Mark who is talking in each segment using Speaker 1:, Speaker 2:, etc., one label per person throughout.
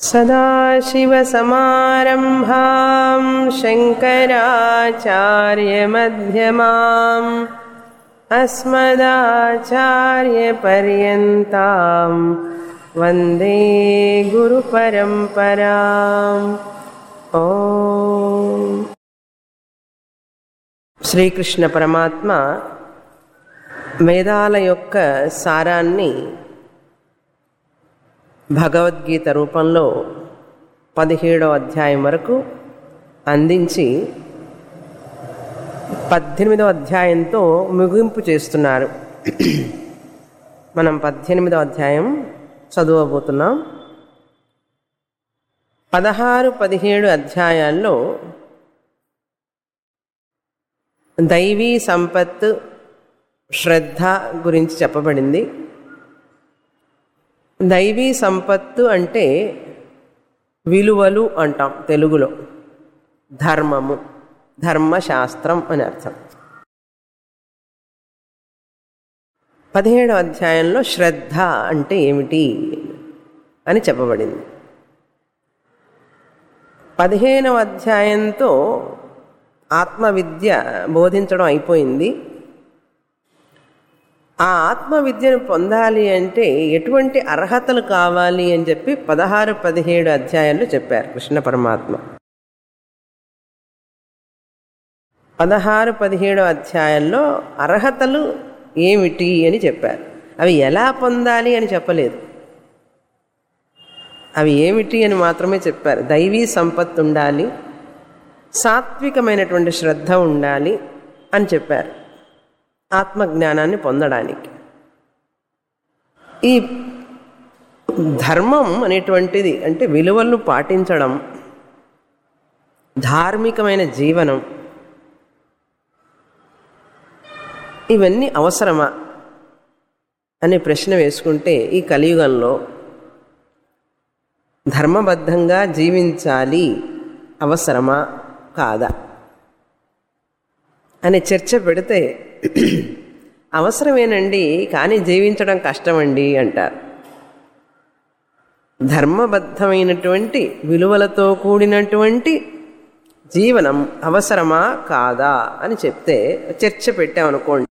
Speaker 1: सदाशिवसमारम्भां शङ्कराचार्यमध्यमाम् अस्मदाचार्यपर्यन्तां वन्दे गुरुपरम्पराम् ఓ శ్రీకృష్ణ పరమాత్మ వేదాల యొక్క సారాన్ని భగవద్గీత రూపంలో పదిహేడవ అధ్యాయం వరకు అందించి పద్దెనిమిదవ అధ్యాయంతో ముగింపు చేస్తున్నారు మనం పద్దెనిమిదవ అధ్యాయం చదవబోతున్నాం పదహారు పదిహేడు అధ్యాయాల్లో దైవీ సంపత్తు శ్రద్ధ గురించి చెప్పబడింది దైవీ సంపత్తు అంటే విలువలు అంటాం తెలుగులో ధర్మము ధర్మశాస్త్రం అని అర్థం పదిహేడవ అధ్యాయంలో శ్రద్ధ అంటే ఏమిటి అని చెప్పబడింది పదిహేనవ అధ్యాయంతో ఆత్మవిద్య బోధించడం అయిపోయింది ఆ ఆత్మవిద్యను పొందాలి అంటే ఎటువంటి అర్హతలు కావాలి అని చెప్పి పదహారు పదిహేడు అధ్యాయాలు చెప్పారు కృష్ణ పరమాత్మ పదహారు పదిహేడు అధ్యాయాల్లో అర్హతలు ఏమిటి అని చెప్పారు అవి ఎలా పొందాలి అని చెప్పలేదు అవి ఏమిటి అని మాత్రమే చెప్పారు దైవీ సంపత్తు ఉండాలి సాత్వికమైనటువంటి శ్రద్ధ ఉండాలి అని చెప్పారు ఆత్మజ్ఞానాన్ని పొందడానికి ఈ ధర్మం అనేటువంటిది అంటే విలువలను పాటించడం ధార్మికమైన జీవనం ఇవన్నీ అవసరమా అనే ప్రశ్న వేసుకుంటే ఈ కలియుగంలో ధర్మబద్ధంగా జీవించాలి అవసరమా కాదా అనే చర్చ పెడితే అవసరమేనండి కానీ జీవించడం కష్టమండి అంటారు ధర్మబద్ధమైనటువంటి విలువలతో కూడినటువంటి జీవనం అవసరమా కాదా అని చెప్తే చర్చ పెట్టామనుకోండి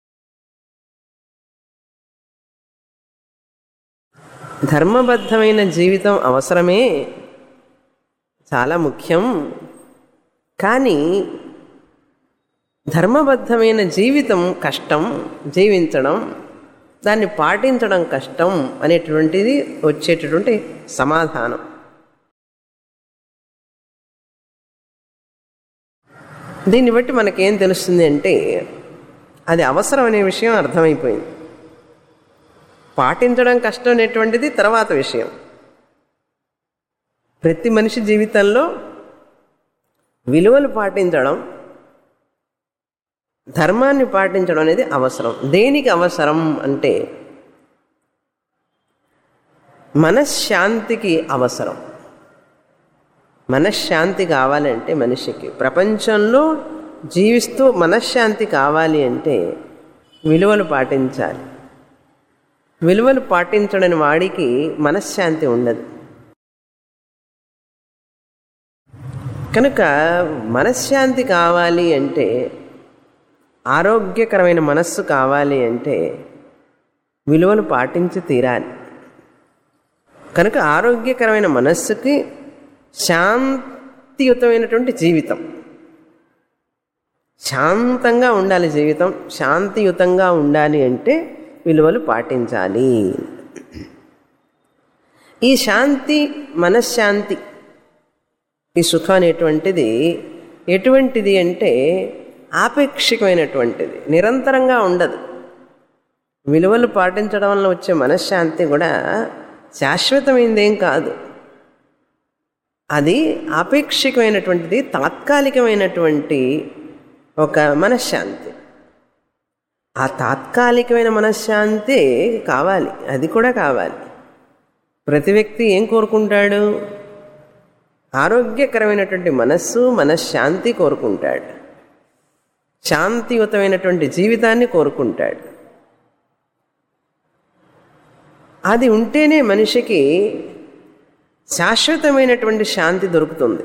Speaker 1: ధర్మబద్ధమైన జీవితం అవసరమే చాలా ముఖ్యం కానీ ధర్మబద్ధమైన జీవితం కష్టం జీవించడం దాన్ని పాటించడం కష్టం అనేటువంటిది వచ్చేటటువంటి సమాధానం దీన్ని బట్టి మనకేం తెలుస్తుంది అంటే అది అవసరం అనే విషయం అర్థమైపోయింది పాటించడం కష్టం అనేటువంటిది తర్వాత విషయం ప్రతి మనిషి జీవితంలో విలువలు పాటించడం ధర్మాన్ని పాటించడం అనేది అవసరం దేనికి అవసరం అంటే మనశ్శాంతికి అవసరం మనశ్శాంతి కావాలంటే మనిషికి ప్రపంచంలో జీవిస్తూ మనశ్శాంతి కావాలి అంటే విలువలు పాటించాలి విలువలు పాటించడని వాడికి మనశ్శాంతి ఉండదు కనుక మనశ్శాంతి కావాలి అంటే ఆరోగ్యకరమైన మనస్సు కావాలి అంటే విలువలు పాటించి తీరాలి కనుక ఆరోగ్యకరమైన మనస్సుకి శాంతియుతమైనటువంటి జీవితం శాంతంగా ఉండాలి జీవితం శాంతియుతంగా ఉండాలి అంటే విలువలు పాటించాలి ఈ శాంతి మనశ్శాంతి ఈ సుఖం అనేటువంటిది ఎటువంటిది అంటే ఆపేక్షికమైనటువంటిది నిరంతరంగా ఉండదు విలువలు పాటించడం వల్ల వచ్చే మనశ్శాంతి కూడా శాశ్వతమైనదేం కాదు అది ఆపేక్షికమైనటువంటిది తాత్కాలికమైనటువంటి ఒక మనశ్శాంతి ఆ తాత్కాలికమైన మనశ్శాంతి కావాలి అది కూడా కావాలి ప్రతి వ్యక్తి ఏం కోరుకుంటాడు ఆరోగ్యకరమైనటువంటి మనస్సు మనశ్శాంతి కోరుకుంటాడు శాంతియుతమైనటువంటి జీవితాన్ని కోరుకుంటాడు అది ఉంటేనే మనిషికి శాశ్వతమైనటువంటి శాంతి దొరుకుతుంది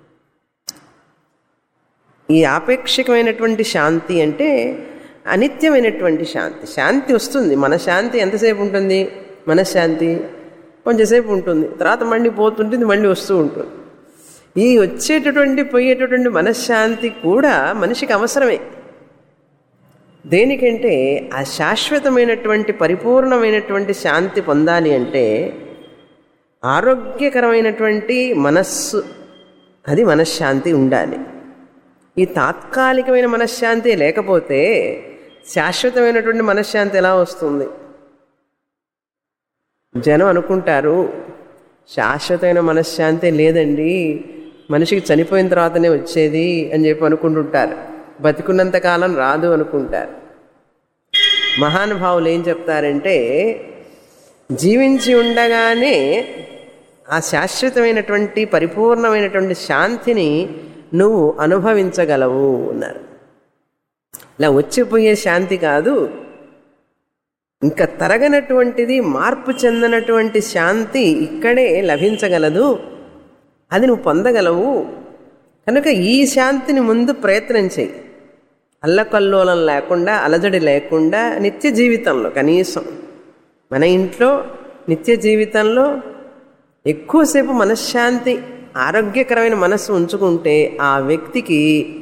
Speaker 1: ఈ ఆపేక్షికమైనటువంటి శాంతి అంటే అనిత్యమైనటువంటి శాంతి శాంతి వస్తుంది మన శాంతి ఎంతసేపు ఉంటుంది మనశ్శాంతి కొంచెంసేపు ఉంటుంది తర్వాత మళ్ళీ పోతుంటుంది మళ్ళీ వస్తూ ఉంటుంది ఈ వచ్చేటటువంటి పోయేటటువంటి మనశ్శాంతి కూడా మనిషికి అవసరమే దేనికంటే ఆ శాశ్వతమైనటువంటి పరిపూర్ణమైనటువంటి శాంతి పొందాలి అంటే ఆరోగ్యకరమైనటువంటి మనస్సు అది మనశ్శాంతి ఉండాలి ఈ తాత్కాలికమైన మనశ్శాంతి లేకపోతే శాశ్వతమైనటువంటి మనశ్శాంతి ఎలా వస్తుంది జనం అనుకుంటారు శాశ్వతమైన మనశ్శాంతి లేదండి మనిషికి చనిపోయిన తర్వాతనే వచ్చేది అని చెప్పి అనుకుంటుంటారు బతికున్నంత కాలం రాదు అనుకుంటారు మహానుభావులు ఏం చెప్తారంటే జీవించి ఉండగానే ఆ శాశ్వతమైనటువంటి పరిపూర్ణమైనటువంటి శాంతిని నువ్వు అనుభవించగలవు అన్నారు ఇలా వచ్చిపోయే శాంతి కాదు ఇంకా తరగనటువంటిది మార్పు చెందనటువంటి శాంతి ఇక్కడే లభించగలదు అది నువ్వు పొందగలవు కనుక ఈ శాంతిని ముందు ప్రయత్నం చేయి అల్లకల్లోలం లేకుండా అలజడి లేకుండా నిత్య జీవితంలో కనీసం మన ఇంట్లో నిత్య జీవితంలో ఎక్కువసేపు మనశ్శాంతి ఆరోగ్యకరమైన మనస్సు ఉంచుకుంటే ఆ వ్యక్తికి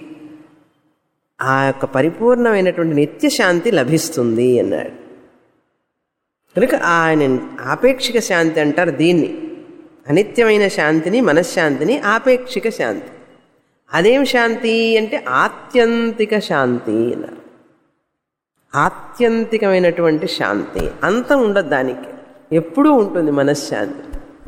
Speaker 1: ఆ యొక్క పరిపూర్ణమైనటువంటి నిత్య శాంతి లభిస్తుంది అన్నాడు కనుక ఆయన ఆపేక్షిక శాంతి అంటారు దీన్ని అనిత్యమైన శాంతిని మనశ్శాంతిని ఆపేక్షిక శాంతి అదేం శాంతి అంటే ఆత్యంతిక శాంతి అన్నారు ఆత్యంతికమైనటువంటి శాంతి అంతం ఉండదు దానికి ఎప్పుడూ ఉంటుంది మనశ్శాంతి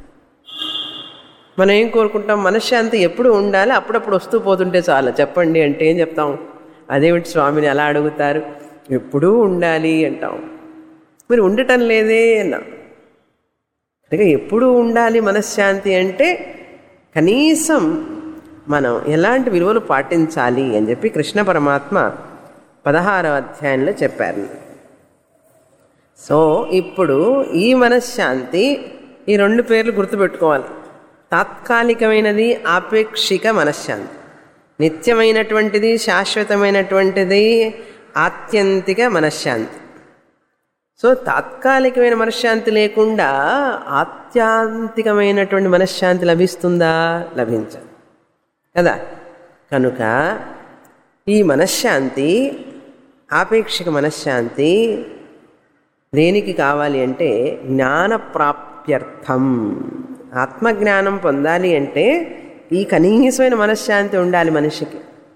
Speaker 1: మనం ఏం కోరుకుంటాం మనశ్శాంతి ఎప్పుడు ఉండాలి అప్పుడప్పుడు వస్తూ పోతుంటే చాలు చెప్పండి అంటే ఏం చెప్తాం అదేమిటి స్వామిని అలా అడుగుతారు ఎప్పుడూ ఉండాలి అంటాం మీరు ఉండటం లేదే అన్నాం అంటే ఎప్పుడు ఉండాలి మనశ్శాంతి అంటే కనీసం మనం ఎలాంటి విలువలు పాటించాలి అని చెప్పి కృష్ణ పరమాత్మ పదహారవ అధ్యాయంలో చెప్పారు సో ఇప్పుడు ఈ మనశ్శాంతి ఈ రెండు పేర్లు గుర్తుపెట్టుకోవాలి తాత్కాలికమైనది ఆపేక్షిక మనశ్శాంతి నిత్యమైనటువంటిది శాశ్వతమైనటువంటిది ఆత్యంతిక మనశ్శాంతి సో తాత్కాలికమైన మనశ్శాంతి లేకుండా ఆత్యాంతికమైనటువంటి మనశ్శాంతి లభిస్తుందా లభించదు కదా కనుక ఈ మనశ్శాంతి ఆపేక్షిక మనశ్శాంతి దేనికి కావాలి అంటే జ్ఞాన ప్రాప్త్యర్థం ఆత్మజ్ఞానం పొందాలి అంటే ఈ కనీసమైన మనశ్శాంతి ఉండాలి మనిషికి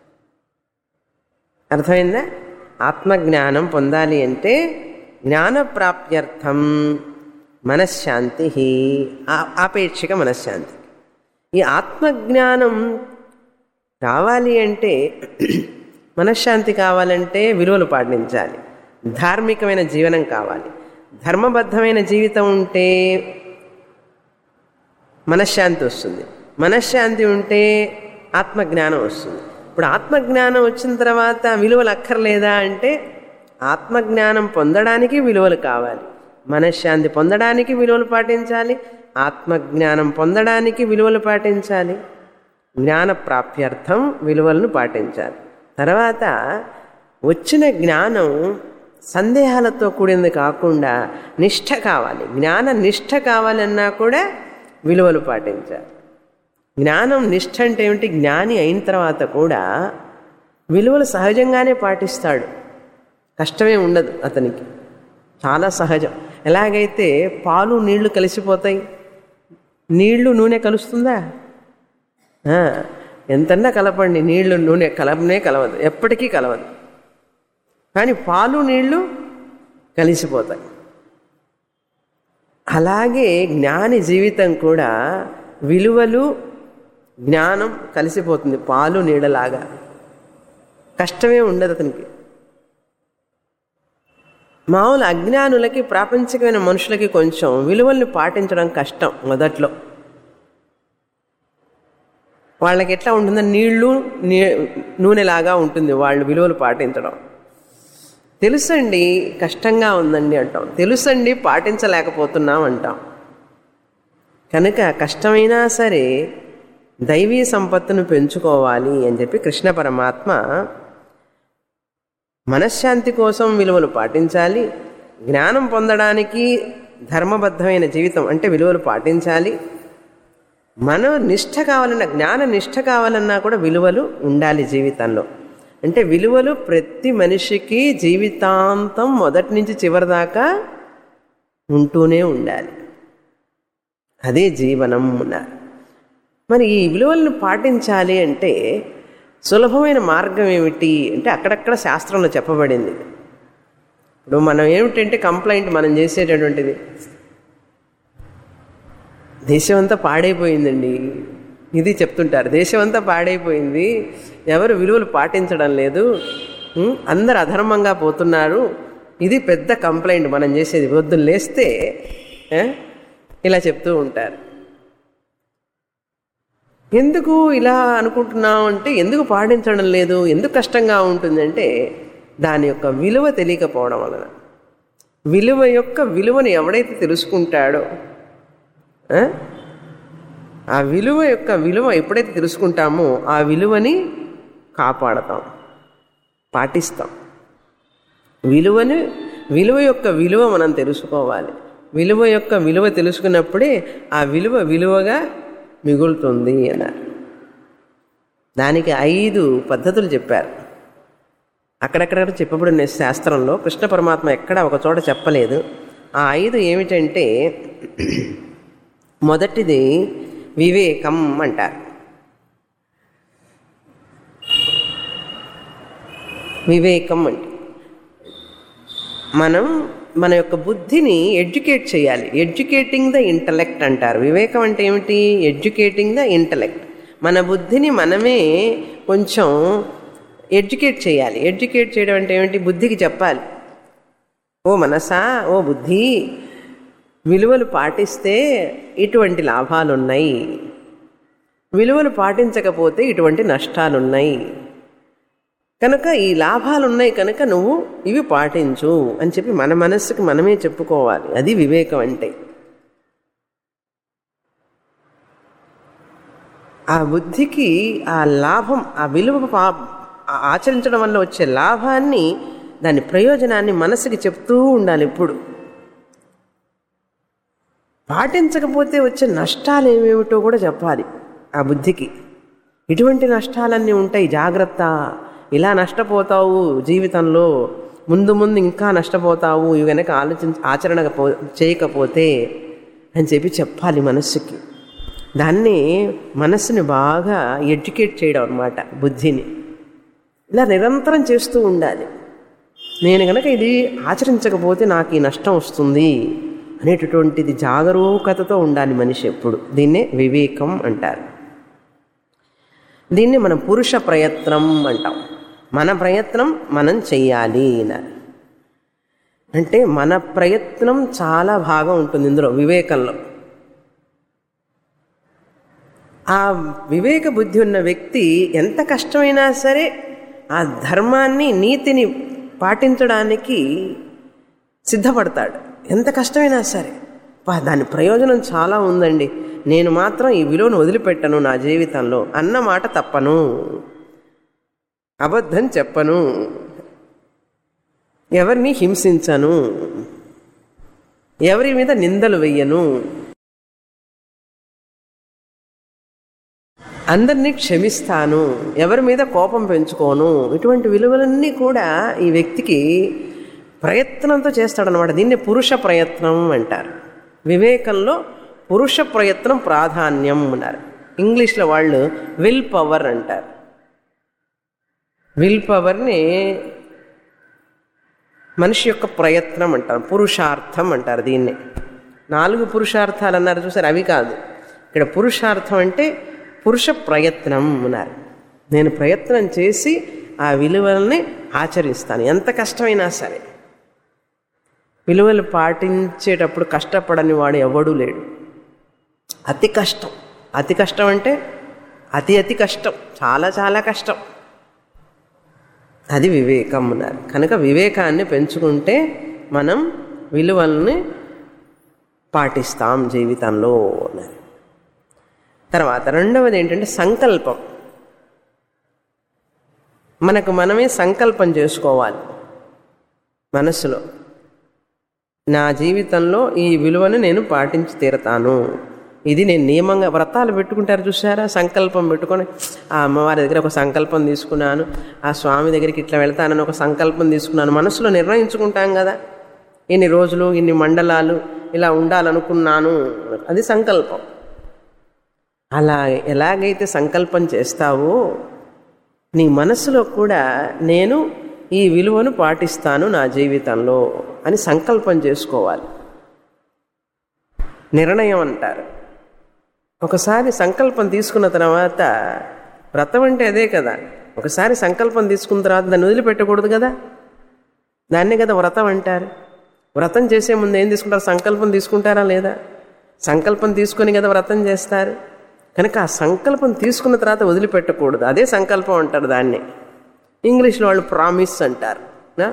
Speaker 1: అర్థమైందా ఆత్మజ్ఞానం పొందాలి అంటే జ్ఞానప్రాప్త్యర్థం మనశ్శాంతి ఆపేక్షిక మనశ్శాంతి ఈ ఆత్మజ్ఞానం కావాలి అంటే మనశ్శాంతి కావాలంటే విలువలు పాటించాలి ధార్మికమైన జీవనం కావాలి ధర్మబద్ధమైన జీవితం ఉంటే మనశ్శాంతి వస్తుంది మనశ్శాంతి ఉంటే ఆత్మజ్ఞానం వస్తుంది ఇప్పుడు ఆత్మజ్ఞానం వచ్చిన తర్వాత విలువలు అక్కర్లేదా అంటే ఆత్మజ్ఞానం పొందడానికి విలువలు కావాలి మనశ్శాంతి పొందడానికి విలువలు పాటించాలి ఆత్మజ్ఞానం పొందడానికి విలువలు పాటించాలి జ్ఞాన ప్రాప్త్యర్థం విలువలను పాటించాలి తర్వాత వచ్చిన జ్ఞానం సందేహాలతో కూడింది కాకుండా నిష్ఠ కావాలి జ్ఞాన నిష్ఠ కావాలన్నా కూడా విలువలు పాటించాలి జ్ఞానం నిష్ఠ అంటే ఏమిటి జ్ఞాని అయిన తర్వాత కూడా విలువలు సహజంగానే పాటిస్తాడు కష్టమే ఉండదు అతనికి చాలా సహజం ఎలాగైతే పాలు నీళ్లు కలిసిపోతాయి నీళ్లు నూనె కలుస్తుందా ఆ, ఎంతన్నా కలపండి నీళ్లు నూనె కలపనే కలవదు ఎప్పటికీ కలవదు కానీ పాలు నీళ్లు కలిసిపోతాయి అలాగే జ్ఞాని జీవితం కూడా విలువలు జ్ఞానం కలిసిపోతుంది పాలు నీడలాగా కష్టమే ఉండదు అతనికి మామూలు అజ్ఞానులకి ప్రాపంచికమైన మనుషులకి కొంచెం విలువల్ని పాటించడం కష్టం మొదట్లో వాళ్ళకి ఎట్లా ఉంటుందో నీళ్లు నీ నూనెలాగా ఉంటుంది వాళ్ళు విలువలు పాటించడం తెలుసండి కష్టంగా ఉందండి అంటాం తెలుసండి పాటించలేకపోతున్నాం అంటాం కనుక కష్టమైనా సరే దైవీ సంపత్తును పెంచుకోవాలి అని చెప్పి కృష్ణ పరమాత్మ మనశ్శాంతి కోసం విలువలు పాటించాలి జ్ఞానం పొందడానికి ధర్మబద్ధమైన జీవితం అంటే విలువలు పాటించాలి మన నిష్ఠ కావాలన్నా జ్ఞాన నిష్ఠ కావాలన్నా కూడా విలువలు ఉండాలి జీవితంలో అంటే విలువలు ప్రతి మనిషికి జీవితాంతం మొదటి నుంచి చివరి దాకా ఉంటూనే ఉండాలి అదే జీవనం అన్నారు మరి ఈ విలువలను పాటించాలి అంటే సులభమైన మార్గం ఏమిటి అంటే అక్కడక్కడ శాస్త్రంలో చెప్పబడింది ఇప్పుడు మనం ఏమిటంటే కంప్లైంట్ మనం చేసేటటువంటిది దేశం అంతా పాడైపోయిందండి ఇది చెప్తుంటారు దేశం అంతా పాడైపోయింది ఎవరు విలువలు పాటించడం లేదు ఉం, అందరు అధర్మంగా పోతున్నారు ఇది పెద్ద కంప్లైంట్ మనం చేసేది వద్దు లేస్తే ఏ, ఇలా చెప్తూ ఉంటారు ఎందుకు ఇలా అనుకుంటున్నాం అంటే ఎందుకు పాటించడం లేదు ఎందుకు కష్టంగా ఉంటుందంటే దాని యొక్క విలువ తెలియకపోవడం వలన విలువ యొక్క విలువని ఎవడైతే తెలుసుకుంటాడో ఆ? ఆ విలువ యొక్క విలువ ఎప్పుడైతే తెలుసుకుంటామో ఆ విలువని కాపాడతాం పాటిస్తాం విలువని విలువ యొక్క విలువ మనం తెలుసుకోవాలి విలువ యొక్క విలువ తెలుసుకున్నప్పుడే ఆ విలువ విలువగా మిగులుతుంది అన్నారు దానికి ఐదు పద్ధతులు చెప్పారు అక్కడక్కడ చెప్పబడిన శాస్త్రంలో కృష్ణ పరమాత్మ ఎక్కడ ఒక చోట చెప్పలేదు ఆ ఐదు ఏమిటంటే మొదటిది వివేకం అంటారు వివేకం అంటే మనం మన యొక్క బుద్ధిని ఎడ్యుకేట్ చేయాలి ఎడ్యుకేటింగ్ ద ఇంటలెక్ట్ అంటారు వివేకం అంటే ఏమిటి ఎడ్యుకేటింగ్ ద ఇంటలెక్ట్ మన బుద్ధిని మనమే కొంచెం ఎడ్యుకేట్ చేయాలి ఎడ్యుకేట్ చేయడం అంటే ఏమిటి బుద్ధికి చెప్పాలి ఓ మనసా ఓ బుద్ధి విలువలు పాటిస్తే ఇటువంటి లాభాలు ఉన్నాయి విలువలు పాటించకపోతే ఇటువంటి నష్టాలు ఉన్నాయి కనుక ఈ లాభాలు ఉన్నాయి కనుక నువ్వు ఇవి పాటించు అని చెప్పి మన మనస్సుకి మనమే చెప్పుకోవాలి అది వివేకం అంటే ఆ బుద్ధికి ఆ లాభం ఆ విలువ పా ఆ ఆచరించడం వల్ల వచ్చే లాభాన్ని దాని ప్రయోజనాన్ని మనసుకి చెప్తూ ఉండాలి ఎప్పుడు పాటించకపోతే వచ్చే నష్టాలు ఏమేమిటో కూడా చెప్పాలి ఆ బుద్ధికి ఇటువంటి నష్టాలన్నీ ఉంటాయి జాగ్రత్త ఇలా నష్టపోతావు జీవితంలో ముందు ముందు ఇంకా నష్టపోతావు ఇవి కనుక ఆలోచించ ఆచరణ పో- చేయకపోతే అని చెప్పి చెప్పాలి మనస్సుకి దాన్ని మనస్సుని బాగా ఎడ్యుకేట్ చేయడం అనమాట బుద్ధిని ఇలా నిరంతరం చేస్తూ ఉండాలి నేను కనుక ఇది ఆచరించకపోతే నాకు ఈ నష్టం వస్తుంది అనేటటువంటిది జాగరూకతతో ఉండాలి మనిషి ఎప్పుడు దీన్నే వివేకం అంటారు దీన్ని మనం పురుష ప్రయత్నం అంటాం మన ప్రయత్నం మనం చెయ్యాలి అన్నారు అంటే మన ప్రయత్నం చాలా భాగం ఉంటుంది ఇందులో వివేకంలో ఆ వివేక బుద్ధి ఉన్న వ్యక్తి ఎంత కష్టమైనా సరే ఆ ధర్మాన్ని నీతిని పాటించడానికి సిద్ధపడతాడు ఎంత కష్టమైనా సరే పా దాని ప్రయోజనం చాలా ఉందండి నేను మాత్రం ఈ విలువను వదిలిపెట్టను నా జీవితంలో అన్న మాట తప్పను అబద్ధం చెప్పను ఎవరిని హింసించను ఎవరి మీద నిందలు వెయ్యను అందరినీ క్షమిస్తాను ఎవరి మీద కోపం పెంచుకోను ఇటువంటి విలువలన్నీ కూడా ఈ వ్యక్తికి ప్రయత్నంతో చేస్తాడనమాట దీన్ని పురుష ప్రయత్నం అంటారు వివేకంలో పురుష ప్రయత్నం ప్రాధాన్యం అన్నారు ఇంగ్లీష్లో వాళ్ళు విల్ పవర్ అంటారు విల్ పవర్ని మనిషి యొక్క ప్రయత్నం అంటారు పురుషార్థం అంటారు దీన్ని నాలుగు పురుషార్థాలు అన్నారు చూసారు అవి కాదు ఇక్కడ పురుషార్థం అంటే పురుష ప్రయత్నం అన్నారు నేను ప్రయత్నం చేసి ఆ విలువల్ని ఆచరిస్తాను ఎంత కష్టమైనా సరే విలువలు పాటించేటప్పుడు కష్టపడని వాడు ఎవడూ లేడు అతి కష్టం అతి కష్టం అంటే అతి అతి కష్టం చాలా చాలా కష్టం అది వివేకం అన్నారు కనుక వివేకాన్ని పెంచుకుంటే మనం విలువల్ని పాటిస్తాం జీవితంలో అన్నారు తర్వాత రెండవది ఏంటంటే సంకల్పం మనకు మనమే సంకల్పం చేసుకోవాలి మనసులో నా జీవితంలో ఈ విలువను నేను పాటించి తీరతాను ఇది నేను నియమంగా వ్రతాలు పెట్టుకుంటారు చూసారా సంకల్పం పెట్టుకొని ఆ అమ్మవారి దగ్గర ఒక సంకల్పం తీసుకున్నాను ఆ స్వామి దగ్గరికి ఇట్లా వెళ్తానని ఒక సంకల్పం తీసుకున్నాను మనసులో నిర్ణయించుకుంటాం కదా ఇన్ని రోజులు ఇన్ని మండలాలు ఇలా ఉండాలనుకున్నాను అది సంకల్పం అలా ఎలాగైతే సంకల్పం చేస్తావో నీ మనసులో కూడా నేను ఈ విలువను పాటిస్తాను నా జీవితంలో అని సంకల్పం చేసుకోవాలి నిర్ణయం అంటారు ఒకసారి సంకల్పం తీసుకున్న తర్వాత వ్రతం అంటే అదే కదా ఒకసారి సంకల్పం తీసుకున్న తర్వాత దాన్ని వదిలిపెట్టకూడదు కదా దాన్నే కదా వ్రతం అంటారు వ్రతం చేసే ముందు ఏం తీసుకుంటారు సంకల్పం తీసుకుంటారా లేదా సంకల్పం తీసుకొని కదా వ్రతం చేస్తారు కనుక ఆ సంకల్పం తీసుకున్న తర్వాత వదిలిపెట్టకూడదు అదే సంకల్పం అంటారు దాన్ని ఇంగ్లీష్లో వాళ్ళు ప్రామిస్ అంటారు నా?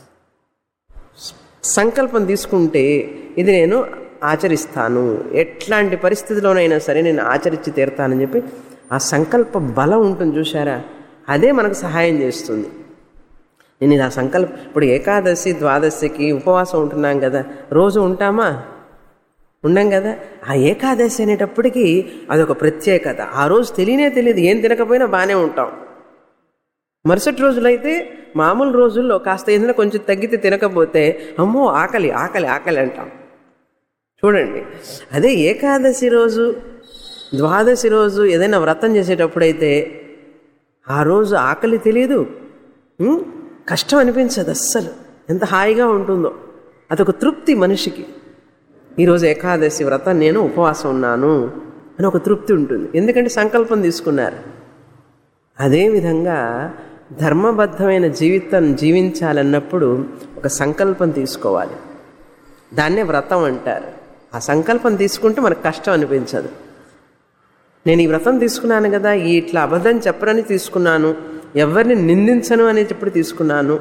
Speaker 1: సంకల్పం తీసుకుంటే ఇది నేను ఆచరిస్తాను ఎట్లాంటి పరిస్థితిలోనైనా సరే నేను ఆచరించి తీరుతానని చెప్పి ఆ సంకల్ప బలం ఉంటుంది చూసారా అదే మనకు సహాయం చేస్తుంది నేను ఇలా సంకల్ప ఇప్పుడు ఏకాదశి ద్వాదశికి ఉపవాసం ఉంటున్నాం కదా రోజు ఉంటామా ఉండం కదా ఆ ఏకాదశి అనేటప్పటికీ అదొక ప్రత్యేకత ఆ రోజు తెలియనే తెలియదు ఏం తినకపోయినా బాగానే ఉంటాం మరుసటి రోజులైతే మామూలు రోజుల్లో కాస్త ఏదైనా కొంచెం తగ్గితే తినకపోతే అమ్మో ఆకలి ఆకలి ఆకలి అంటాం చూడండి అదే ఏకాదశి రోజు ద్వాదశి రోజు ఏదైనా వ్రతం చేసేటప్పుడైతే ఆ రోజు ఆకలి తెలియదు ఉం? కష్టం అనిపించదు అస్సలు ఎంత హాయిగా ఉంటుందో అదొక తృప్తి మనిషికి ఈరోజు ఏకాదశి వ్రతం నేను ఉపవాసం ఉన్నాను అని ఒక తృప్తి ఉంటుంది ఎందుకంటే సంకల్పం తీసుకున్నారు అదేవిధంగా ధర్మబద్ధమైన జీవితం జీవించాలన్నప్పుడు ఒక సంకల్పం తీసుకోవాలి దాన్నే వ్రతం అంటారు ఆ సంకల్పం తీసుకుంటే మనకు కష్టం అనిపించదు నేను ఈ వ్రతం తీసుకున్నాను కదా ఈ ఇట్లా అబద్ధం చెప్పరని తీసుకున్నాను ఎవరిని నిందించను అని చెప్పి తీసుకున్నాను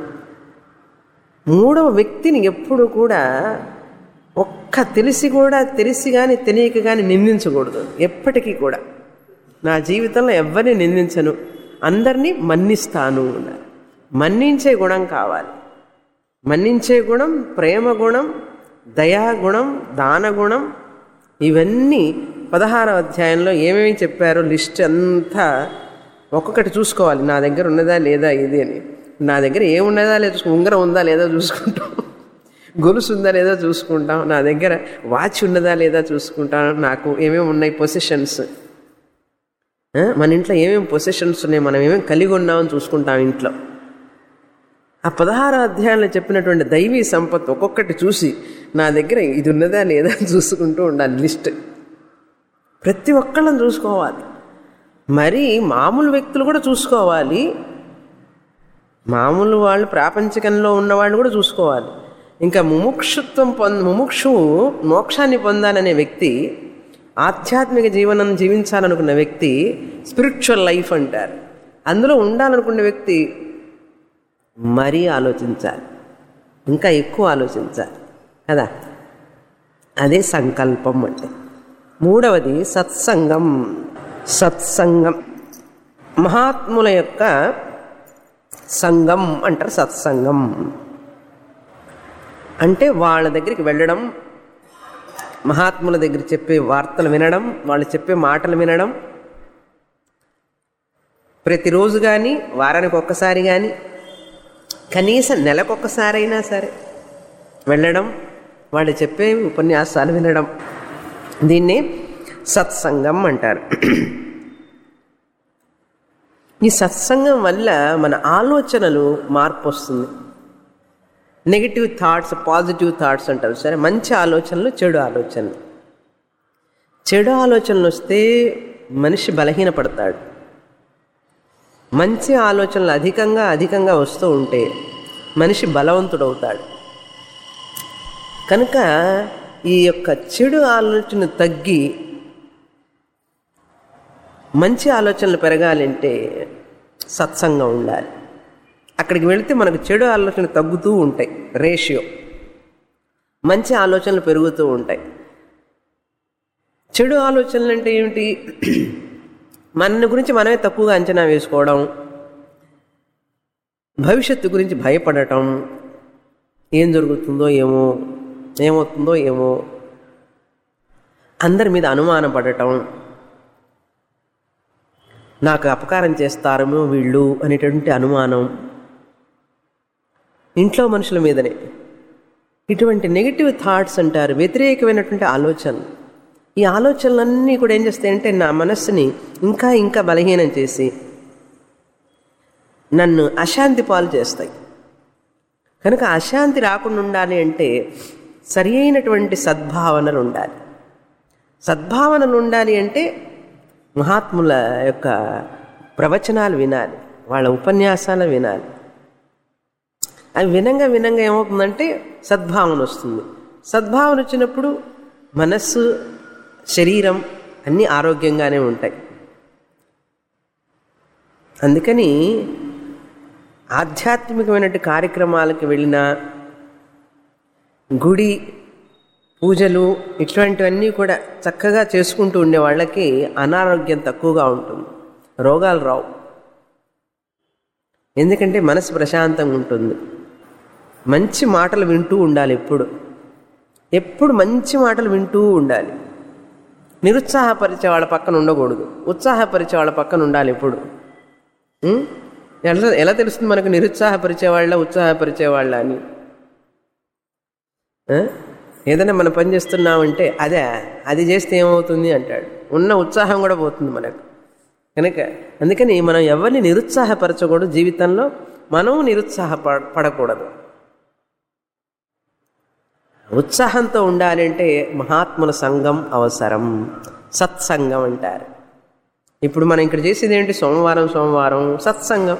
Speaker 1: మూడవ వ్యక్తిని ఎప్పుడు కూడా ఒక్క తెలిసి కూడా తెలిసి కానీ తెలియక కానీ నిందించకూడదు ఎప్పటికీ కూడా నా జీవితంలో ఎవరిని నిందించను అందరినీ మన్నిస్తాను అన్నారు మన్నించే గుణం కావాలి మన్నించే గుణం ప్రేమ గుణం దయా గుణం దాన గుణం ఇవన్నీ పదహారవ అధ్యాయంలో ఏమేమి చెప్పారో లిస్ట్ అంతా ఒక్కొక్కటి చూసుకోవాలి నా దగ్గర ఉన్నదా లేదా ఇది అని నా దగ్గర ఏమున్నదా లేదా చూసుకు ఉంగరం ఉందా లేదా చూసుకుంటాం గొలుసు ఉందా లేదా చూసుకుంటాం నా దగ్గర వాచ్ ఉన్నదా లేదా చూసుకుంటాం నాకు ఏమేమి ఉన్నాయి పొజిషన్స్ మన ఇంట్లో ఏమేమి పొజిషన్స్ ఉన్నాయి మనం ఏమేమి కలిగి ఉన్నామని చూసుకుంటాం ఇంట్లో ఆ పదహారో అధ్యాయంలో చెప్పినటువంటి దైవీ సంపత్తు ఒక్కొక్కటి చూసి నా దగ్గర ఇది ఉన్నదా లేదా అని చూసుకుంటూ ఉండాలి లిస్ట్ ప్రతి ఒక్కళ్ళని చూసుకోవాలి మరి మామూలు వ్యక్తులు కూడా చూసుకోవాలి మామూలు వాళ్ళు ప్రాపంచికంలో ఉన్నవాళ్ళు కూడా చూసుకోవాలి ఇంకా ముముక్షుత్వం పొంద ముముక్షువు మోక్షాన్ని పొందాలనే వ్యక్తి ఆధ్యాత్మిక జీవనం జీవించాలనుకున్న వ్యక్తి స్పిరిచువల్ లైఫ్ అంటారు అందులో ఉండాలనుకున్న వ్యక్తి మరీ ఆలోచించాలి ఇంకా ఎక్కువ ఆలోచించాలి కదా అదే సంకల్పం అంటే మూడవది సత్సంగం సత్సంగం మహాత్ముల యొక్క సంఘం అంటారు సత్సంగం అంటే వాళ్ళ దగ్గరికి వెళ్ళడం మహాత్ముల దగ్గర చెప్పే వార్తలు వినడం వాళ్ళు చెప్పే మాటలు వినడం ప్రతిరోజు కానీ వారానికి ఒక్కసారి కానీ కనీసం నెలకొక్కసారైనా సరే వెళ్ళడం వాళ్ళు చెప్పే ఉపన్యాసాలు వినడం దీన్ని సత్సంగం అంటారు ఈ సత్సంగం వల్ల మన ఆలోచనలు మార్పు వస్తుంది నెగిటివ్ థాట్స్ పాజిటివ్ థాట్స్ అంటారు సరే మంచి ఆలోచనలు చెడు ఆలోచనలు చెడు ఆలోచనలు వస్తే మనిషి బలహీనపడతాడు మంచి ఆలోచనలు అధికంగా అధికంగా వస్తూ ఉంటే మనిషి బలవంతుడవుతాడు కనుక ఈ యొక్క చెడు ఆలోచన తగ్గి మంచి ఆలోచనలు పెరగాలంటే సత్సంగం ఉండాలి అక్కడికి వెళితే మనకు చెడు ఆలోచనలు తగ్గుతూ ఉంటాయి రేషియో మంచి ఆలోచనలు పెరుగుతూ ఉంటాయి చెడు ఆలోచనలు అంటే ఏమిటి మన గురించి మనమే తక్కువగా అంచనా వేసుకోవడం భవిష్యత్తు గురించి భయపడటం ఏం జరుగుతుందో ఏమో ఏమవుతుందో ఏమో అందరి మీద అనుమానం పడటం నాకు అపకారం చేస్తారేమో వీళ్ళు అనేటువంటి అనుమానం ఇంట్లో మనుషుల మీదనే ఇటువంటి నెగిటివ్ థాట్స్ అంటారు వ్యతిరేకమైనటువంటి ఆలోచనలు ఈ ఆలోచనలన్నీ కూడా ఏం చేస్తాయంటే నా మనస్సుని ఇంకా ఇంకా బలహీనం చేసి నన్ను అశాంతి పాలు చేస్తాయి కనుక అశాంతి రాకుండా ఉండాలి అంటే సరి అయినటువంటి సద్భావనలు ఉండాలి సద్భావనలు ఉండాలి అంటే మహాత్ముల యొక్క ప్రవచనాలు వినాలి వాళ్ళ ఉపన్యాసాలు వినాలి అవి వినంగా వినంగా ఏమవుతుందంటే సద్భావన వస్తుంది సద్భావన వచ్చినప్పుడు మనస్సు శరీరం అన్నీ ఆరోగ్యంగానే ఉంటాయి అందుకని ఆధ్యాత్మికమైనటువంటి కార్యక్రమాలకు వెళ్ళిన గుడి పూజలు ఇటువంటివన్నీ కూడా చక్కగా చేసుకుంటూ ఉండే వాళ్ళకి అనారోగ్యం తక్కువగా ఉంటుంది రోగాలు రావు ఎందుకంటే మనసు ప్రశాంతంగా ఉంటుంది మంచి మాటలు వింటూ ఉండాలి ఎప్పుడు ఎప్పుడు మంచి మాటలు వింటూ ఉండాలి నిరుత్సాహపరిచే వాళ్ళ పక్కన ఉండకూడదు ఉత్సాహపరిచే వాళ్ళ పక్కన ఉండాలి ఎప్పుడు ఉం? ఎలా ఎలా తెలుస్తుంది మనకు నిరుత్సాహపరిచే వాళ్ళ ఉత్సాహపరిచే వాళ్ళ అని ఆ? ఏదైనా మనం పని చేస్తున్నామంటే అదే అది చేస్తే ఏమవుతుంది అంటాడు ఉన్న ఉత్సాహం కూడా పోతుంది మనకు కనుక అందుకని మనం ఎవరిని నిరుత్సాహపరచకూడదు జీవితంలో మనం నిరుత్సాహ పడకూడదు ఉత్సాహంతో ఉండాలి అంటే మహాత్ముల సంఘం అవసరం సత్సంగం అంటారు ఇప్పుడు మనం ఇక్కడ చేసేది ఏంటి సోమవారం సోమవారం సత్సంగం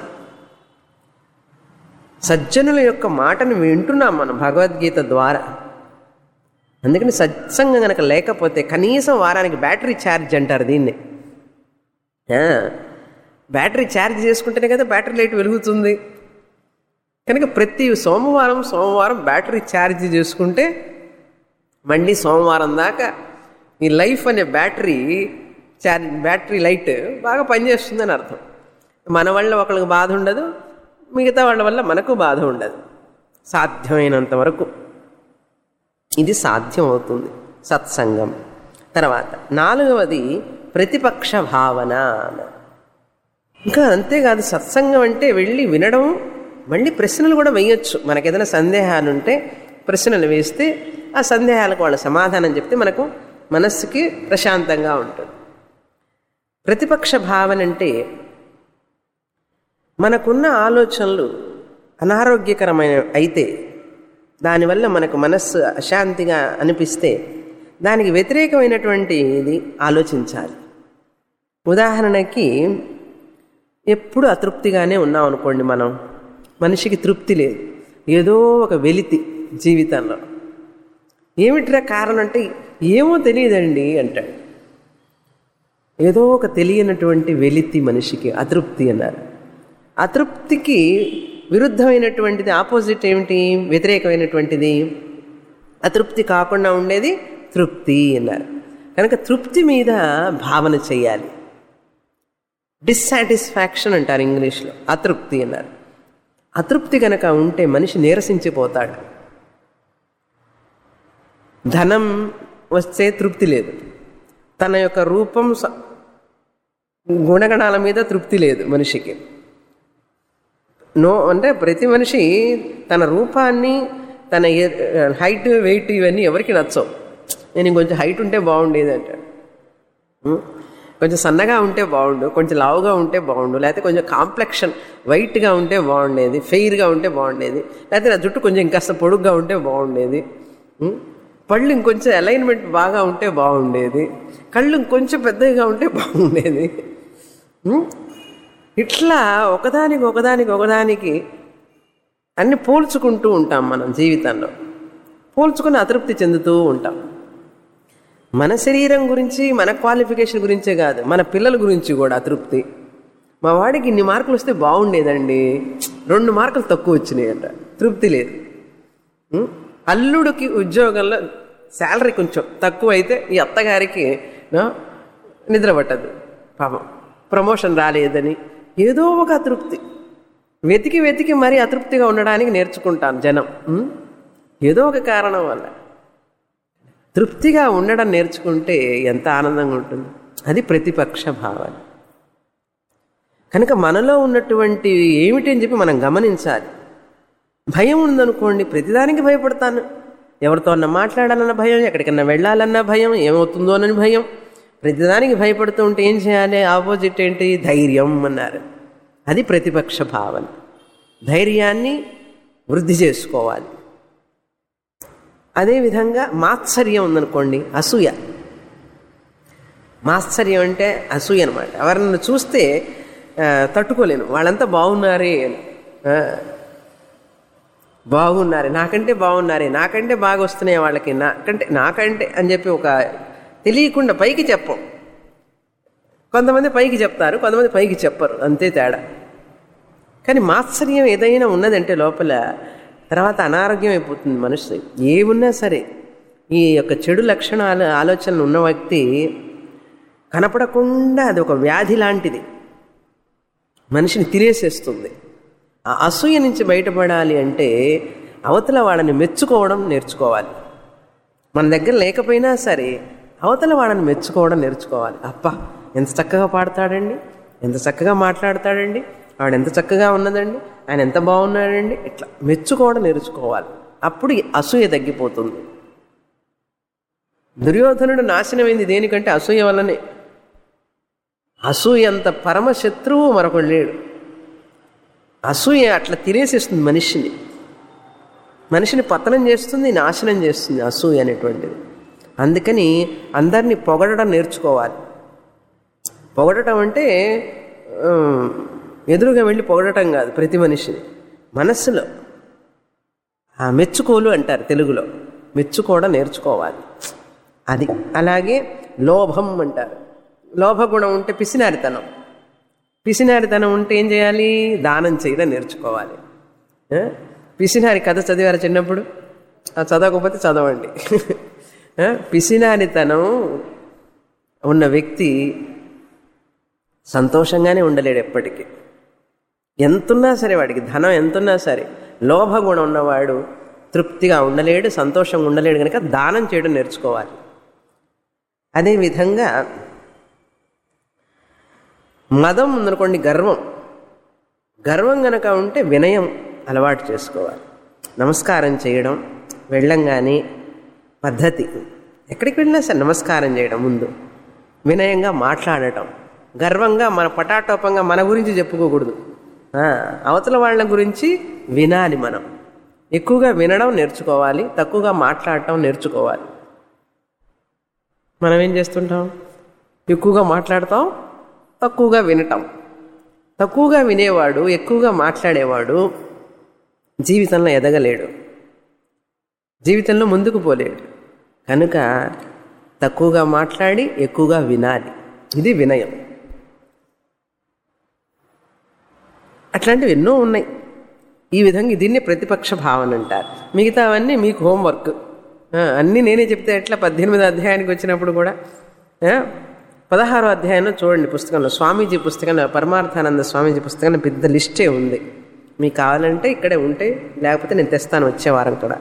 Speaker 1: సజ్జనుల యొక్క మాటను వింటున్నాం మనం భగవద్గీత ద్వారా అందుకని సత్సంగం కనుక లేకపోతే కనీసం వారానికి బ్యాటరీ ఛార్జ్ అంటారు దీన్ని ఆ, బ్యాటరీ ఛార్జ్ చేసుకుంటేనే కదా బ్యాటరీ లైట్ వెలుగుతుంది కనుక ప్రతి సోమవారం సోమవారం బ్యాటరీ ఛార్జ్ చేసుకుంటే మళ్ళీ సోమవారం దాకా ఈ లైఫ్ అనే బ్యాటరీ ఛార్జ్ బ్యాటరీ లైట్ బాగా పనిచేస్తుందని అర్థం మన వల్ల ఒకళ్ళకి బాధ ఉండదు మిగతా వాళ్ళ వల్ల మనకు బాధ ఉండదు సాధ్యమైనంత వరకు ఇది సాధ్యం అవుతుంది సత్సంగం తర్వాత నాలుగవది ప్రతిపక్ష భావన అన్నారు. ఇంకా అంతేకాదు సత్సంగం అంటే వెళ్ళి వినడం మళ్ళీ ప్రశ్నలు కూడా వేయొచ్చు మనకు ఏదైనా సందేహాలు ఉంటే ప్రశ్నలు వేస్తే ఆ సందేహాలకు వాళ్ళ సమాధానం చెప్తే మనకు మనస్సుకి ప్రశాంతంగా ఉంటుంది ప్రతిపక్ష భావన అంటే మనకున్న ఆలోచనలు అనారోగ్యకరమైన అయితే దానివల్ల మనకు మనస్సు అశాంతిగా అనిపిస్తే దానికి వ్యతిరేకమైనటువంటి ఇది ఆలోచించాలి ఉదాహరణకి ఎప్పుడు అతృప్తిగానే ఉన్నాం అనుకోండి మనం మనిషికి తృప్తి లేదు ఏదో ఒక వెలితి జీవితంలో ఏమిట్రా కారణం అంటే ఏమో తెలియదండి అంటాడు ఏదో ఒక తెలియనటువంటి వెలితి మనిషికి అతృప్తి అన్నారు అతృప్తికి విరుద్ధమైనటువంటిది ఆపోజిట్ ఏమిటి వ్యతిరేకమైనటువంటిది అతృప్తి కాకుండా ఉండేది తృప్తి అన్నారు కనుక తృప్తి మీద భావన చేయాలి డిస్సాటిస్ఫాక్షన్ అంటారు ఇంగ్లీష్లో అతృప్తి అన్నారు అతృప్తి కనుక ఉంటే మనిషి నీరసించిపోతాడు ధనం వస్తే తృప్తి లేదు తన యొక్క రూపం స- గుణగణాల మీద తృప్తి లేదు మనిషికి నో అంటే ప్రతి మనిషి తన రూపాన్ని తన హైట్ వెయిట్ ఇవన్నీ ఎవరికి నచ్చవు నేను ఇంకొంచెం హైట్ ఉంటే బాగుండేది అంటాడు ఉం? కొంచెం సన్నగా ఉంటే బాగుండు కొంచెం లావుగా ఉంటే బాగుండు లేకపోతే కొంచెం కాంప్లెక్షన్ వైట్గా ఉంటే బాగుండేది ఫెయిర్గా ఉంటే బాగుండేది లేకపోతే నా జుట్టు కొంచెం ఇంకాస్త పొడుగ్గా ఉంటే బాగుండేది ఉం? పళ్ళు ఇంకొంచెం అలైన్మెంట్ బాగా ఉంటే బాగుండేది కళ్ళు ఇంకొంచెం పెద్దగా ఉంటే బాగుండేది ఉం? ఇట్లా ఒకదానికి ఒకదానికి ఒకదానికి అన్ని పోల్చుకుంటూ ఉంటాం మనం జీవితంలో పోల్చుకుని అతృప్తి చెందుతూ ఉంటాం మన శరీరం గురించి మన క్వాలిఫికేషన్ గురించే కాదు మన పిల్లల గురించి కూడా అతృప్తి మా వాడికి ఇన్ని మార్కులు వస్తే బాగుండేదండి రెండు మార్కులు తక్కువ వచ్చినాయి అంట తృప్తి లేదు ఉం? అల్లుడికి ఉద్యోగంలో శాలరీ కొంచెం తక్కువ అయితే ఈ అత్తగారికి నా? నిద్ర పట్టదు పాపం ప్రమోషన్ రాలేదని ఏదో ఒక అతృప్తి వెతికి వెతికి మరీ అతృప్తిగా ఉండడానికి నేర్చుకుంటాను జనం ఉం? ఏదో ఒక కారణం వల్ల తృప్తిగా ఉండడం నేర్చుకుంటే ఎంత ఆనందంగా ఉంటుంది అది ప్రతిపక్ష భావన కనుక మనలో ఉన్నటువంటి ఏమిటి అని చెప్పి మనం గమనించాలి భయం ఉందనుకోండి ప్రతిదానికి భయపడతాను ఎవరితో అన్న మాట్లాడాలన్న భయం ఎక్కడికన్నా వెళ్ళాలన్న భయం ఏమవుతుందోనని భయం ప్రతిదానికి భయపడుతూ ఉంటే ఏం చేయాలి ఆపోజిట్ ఏంటి ధైర్యం అన్నారు అది ప్రతిపక్ష భావన ధైర్యాన్ని వృద్ధి చేసుకోవాలి అదేవిధంగా మాత్సర్యం ఉందనుకోండి అసూయ మాత్సర్యం అంటే అసూయ అనమాట ఎవరిని చూస్తే ఆ, తట్టుకోలేను వాళ్ళంతా బాగున్నారే అని ఆ, బాగున్నారే నాకంటే బాగున్నారే నాకంటే బాగా వస్తున్నాయి వాళ్ళకి నాకంటే నాకంటే అని చెప్పి ఒక తెలియకుండా పైకి చెప్పం కొంతమంది పైకి చెప్తారు కొంతమంది పైకి చెప్పరు అంతే తేడా కానీ మాత్సర్యం ఏదైనా ఉన్నదంటే లోపల తర్వాత అనారోగ్యం అయిపోతుంది మనిషి ఏమున్నా సరే ఈ యొక్క చెడు లక్షణాలు ఆలోచనలు ఉన్న వ్యక్తి కనపడకుండా అది ఒక వ్యాధి లాంటిది మనిషిని తినేసేస్తుంది ఆ అసూయ నుంచి బయటపడాలి అంటే అవతల వాళ్ళని మెచ్చుకోవడం నేర్చుకోవాలి మన దగ్గర లేకపోయినా సరే అవతల వాళ్ళని మెచ్చుకోవడం నేర్చుకోవాలి అబ్బా ఎంత చక్కగా పాడతాడండి ఎంత చక్కగా మాట్లాడతాడండి ఆవిడ ఎంత చక్కగా ఉన్నదండి ఆయన ఎంత బాగున్నాడండి ఇట్లా మెచ్చుకోవడం నేర్చుకోవాలి అప్పుడు ఈ అసూయ తగ్గిపోతుంది దుర్యోధనుడు నాశనమైంది దేనికంటే అసూయ వల్లనే అసూయ అంత పరమ శత్రువు మరొకడు లేడు అసూయ అట్లా తినేసేస్తుంది మనిషిని మనిషిని పతనం చేస్తుంది నాశనం చేస్తుంది అసూయ అనేటువంటిది అందుకని అందరినీ పొగడడం నేర్చుకోవాలి పొగడటం అంటే ఆ, ఎదురుగా వెళ్ళి పొగడటం కాదు ప్రతి మనిషిని మనస్సులో ఆ మెచ్చుకోలు అంటారు తెలుగులో మెచ్చుకోవడం నేర్చుకోవాలి అది అలాగే లోభం అంటారు లోభగుణం ఉంటే పిసినారితనం పిసినారితనం ఉంటే ఏం చేయాలి దానం చేయడం నేర్చుకోవాలి ఆ? పిసినారి కథ చదివారు చిన్నప్పుడు ఆ చదవకపోతే చదవండి ఆ? పిసినారితనం ఉన్న వ్యక్తి సంతోషంగానే ఉండలేడు ఎప్పటికీ ఎంతున్నా సరే వాడికి ధనం ఎంతున్నా సరే లోభగుణం ఉన్నవాడు తృప్తిగా ఉండలేడు సంతోషంగా ఉండలేడు కనుక దానం చేయడం నేర్చుకోవాలి అదేవిధంగా మదం ఉందనుకోండి గర్వం గర్వం గనక ఉంటే వినయం అలవాటు చేసుకోవాలి నమస్కారం చేయడం వెళ్ళంగానే పద్ధతి ఎక్కడికి వెళ్ళినా సరే నమస్కారం చేయడం ముందు వినయంగా మాట్లాడటం గర్వంగా మన పటాటోపంగా మన గురించి చెప్పుకోకూడదు ఆ, అవతల వాళ్ళ గురించి వినాలి మనం ఎక్కువగా వినడం నేర్చుకోవాలి తక్కువగా మాట్లాడటం నేర్చుకోవాలి మనం ఏం చేస్తుంటాం ఎక్కువగా మాట్లాడతాం తక్కువగా వినటం తక్కువగా వినేవాడు ఎక్కువగా మాట్లాడేవాడు జీవితంలో ఎదగలేడు జీవితంలో ముందుకు పోలేడు కనుక తక్కువగా మాట్లాడి ఎక్కువగా వినాలి ఇది వినయం అట్లాంటివి ఎన్నో ఉన్నాయి ఈ విధంగా దీన్ని ప్రతిపక్ష భావన అంటారు మిగతావన్నీ మీకు హోంవర్క్ ఆ, అన్నీ నేనే చెప్తే ఎట్లా పద్దెనిమిది అధ్యాయానికి వచ్చినప్పుడు కూడా ఆ, పదహారో అధ్యాయంలో చూడండి పుస్తకంలో స్వామీజీ పుస్తకంలో పరమార్థానంద స్వామీజీ పుస్తకంలో పెద్ద లిస్టే ఉంది మీకు కావాలంటే ఇక్కడే ఉంటే లేకపోతే నేను తెస్తాను వచ్చే వారం కూడా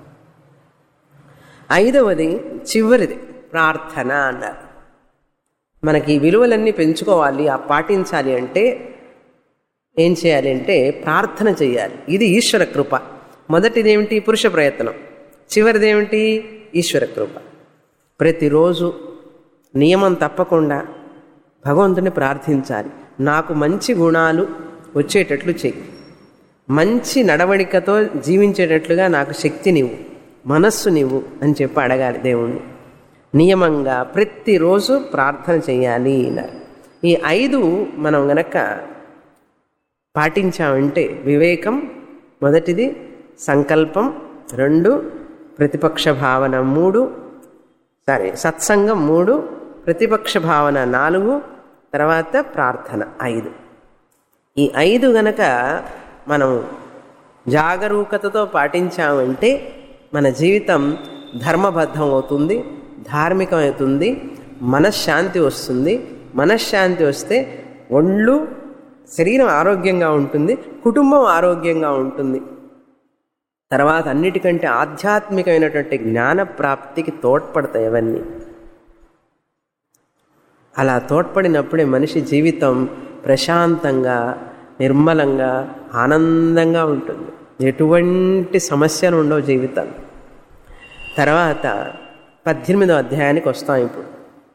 Speaker 1: ఐదవది చివరిది ప్రార్థన అన్నారు మనకి ఈ విలువలన్నీ పెంచుకోవాలి ఆ పాటించాలి అంటే ఏం చేయాలి అంటే ప్రార్థన చేయాలి ఇది ఈశ్వర కృప మొదటిది ఏమిటి పురుష ప్రయత్నం చివరిదేమిటి ఈశ్వర కృప ప్రతిరోజు నియమం తప్పకుండా భగవంతుని ప్రార్థించాలి నాకు మంచి గుణాలు వచ్చేటట్లు చెయ్యి మంచి నడవడికతో జీవించేటట్లుగా నాకు శక్తి నీవు మనస్సు నీవు అని చెప్పి అడగాలి దేవుణ్ణి నియమంగా ప్రతిరోజు ప్రార్థన చేయాలి అన్నారు ఈ ఐదు మనం గనక పాటించామంటే వివేకం మొదటిది సంకల్పం రెండు ప్రతిపక్ష భావన మూడు సారీ సత్సంగం మూడు ప్రతిపక్ష భావన నాలుగు తర్వాత ప్రార్థన ఐదు ఈ ఐదు గనక మనం జాగరూకతతో పాటించామంటే మన జీవితం ధర్మబద్ధం అవుతుంది ధార్మికం అవుతుంది మనశ్శాంతి వస్తుంది మనశ్శాంతి వస్తే ఒళ్ళు శరీరం ఆరోగ్యంగా ఉంటుంది కుటుంబం ఆరోగ్యంగా ఉంటుంది తర్వాత అన్నిటికంటే ఆధ్యాత్మికమైనటువంటి జ్ఞాన ప్రాప్తికి తోడ్పడతాయి అవన్నీ అలా తోడ్పడినప్పుడే మనిషి జీవితం ప్రశాంతంగా నిర్మలంగా ఆనందంగా ఉంటుంది ఎటువంటి సమస్యలు ఉండవు జీవితం తర్వాత పద్దెనిమిదో అధ్యాయానికి వస్తాం ఇప్పుడు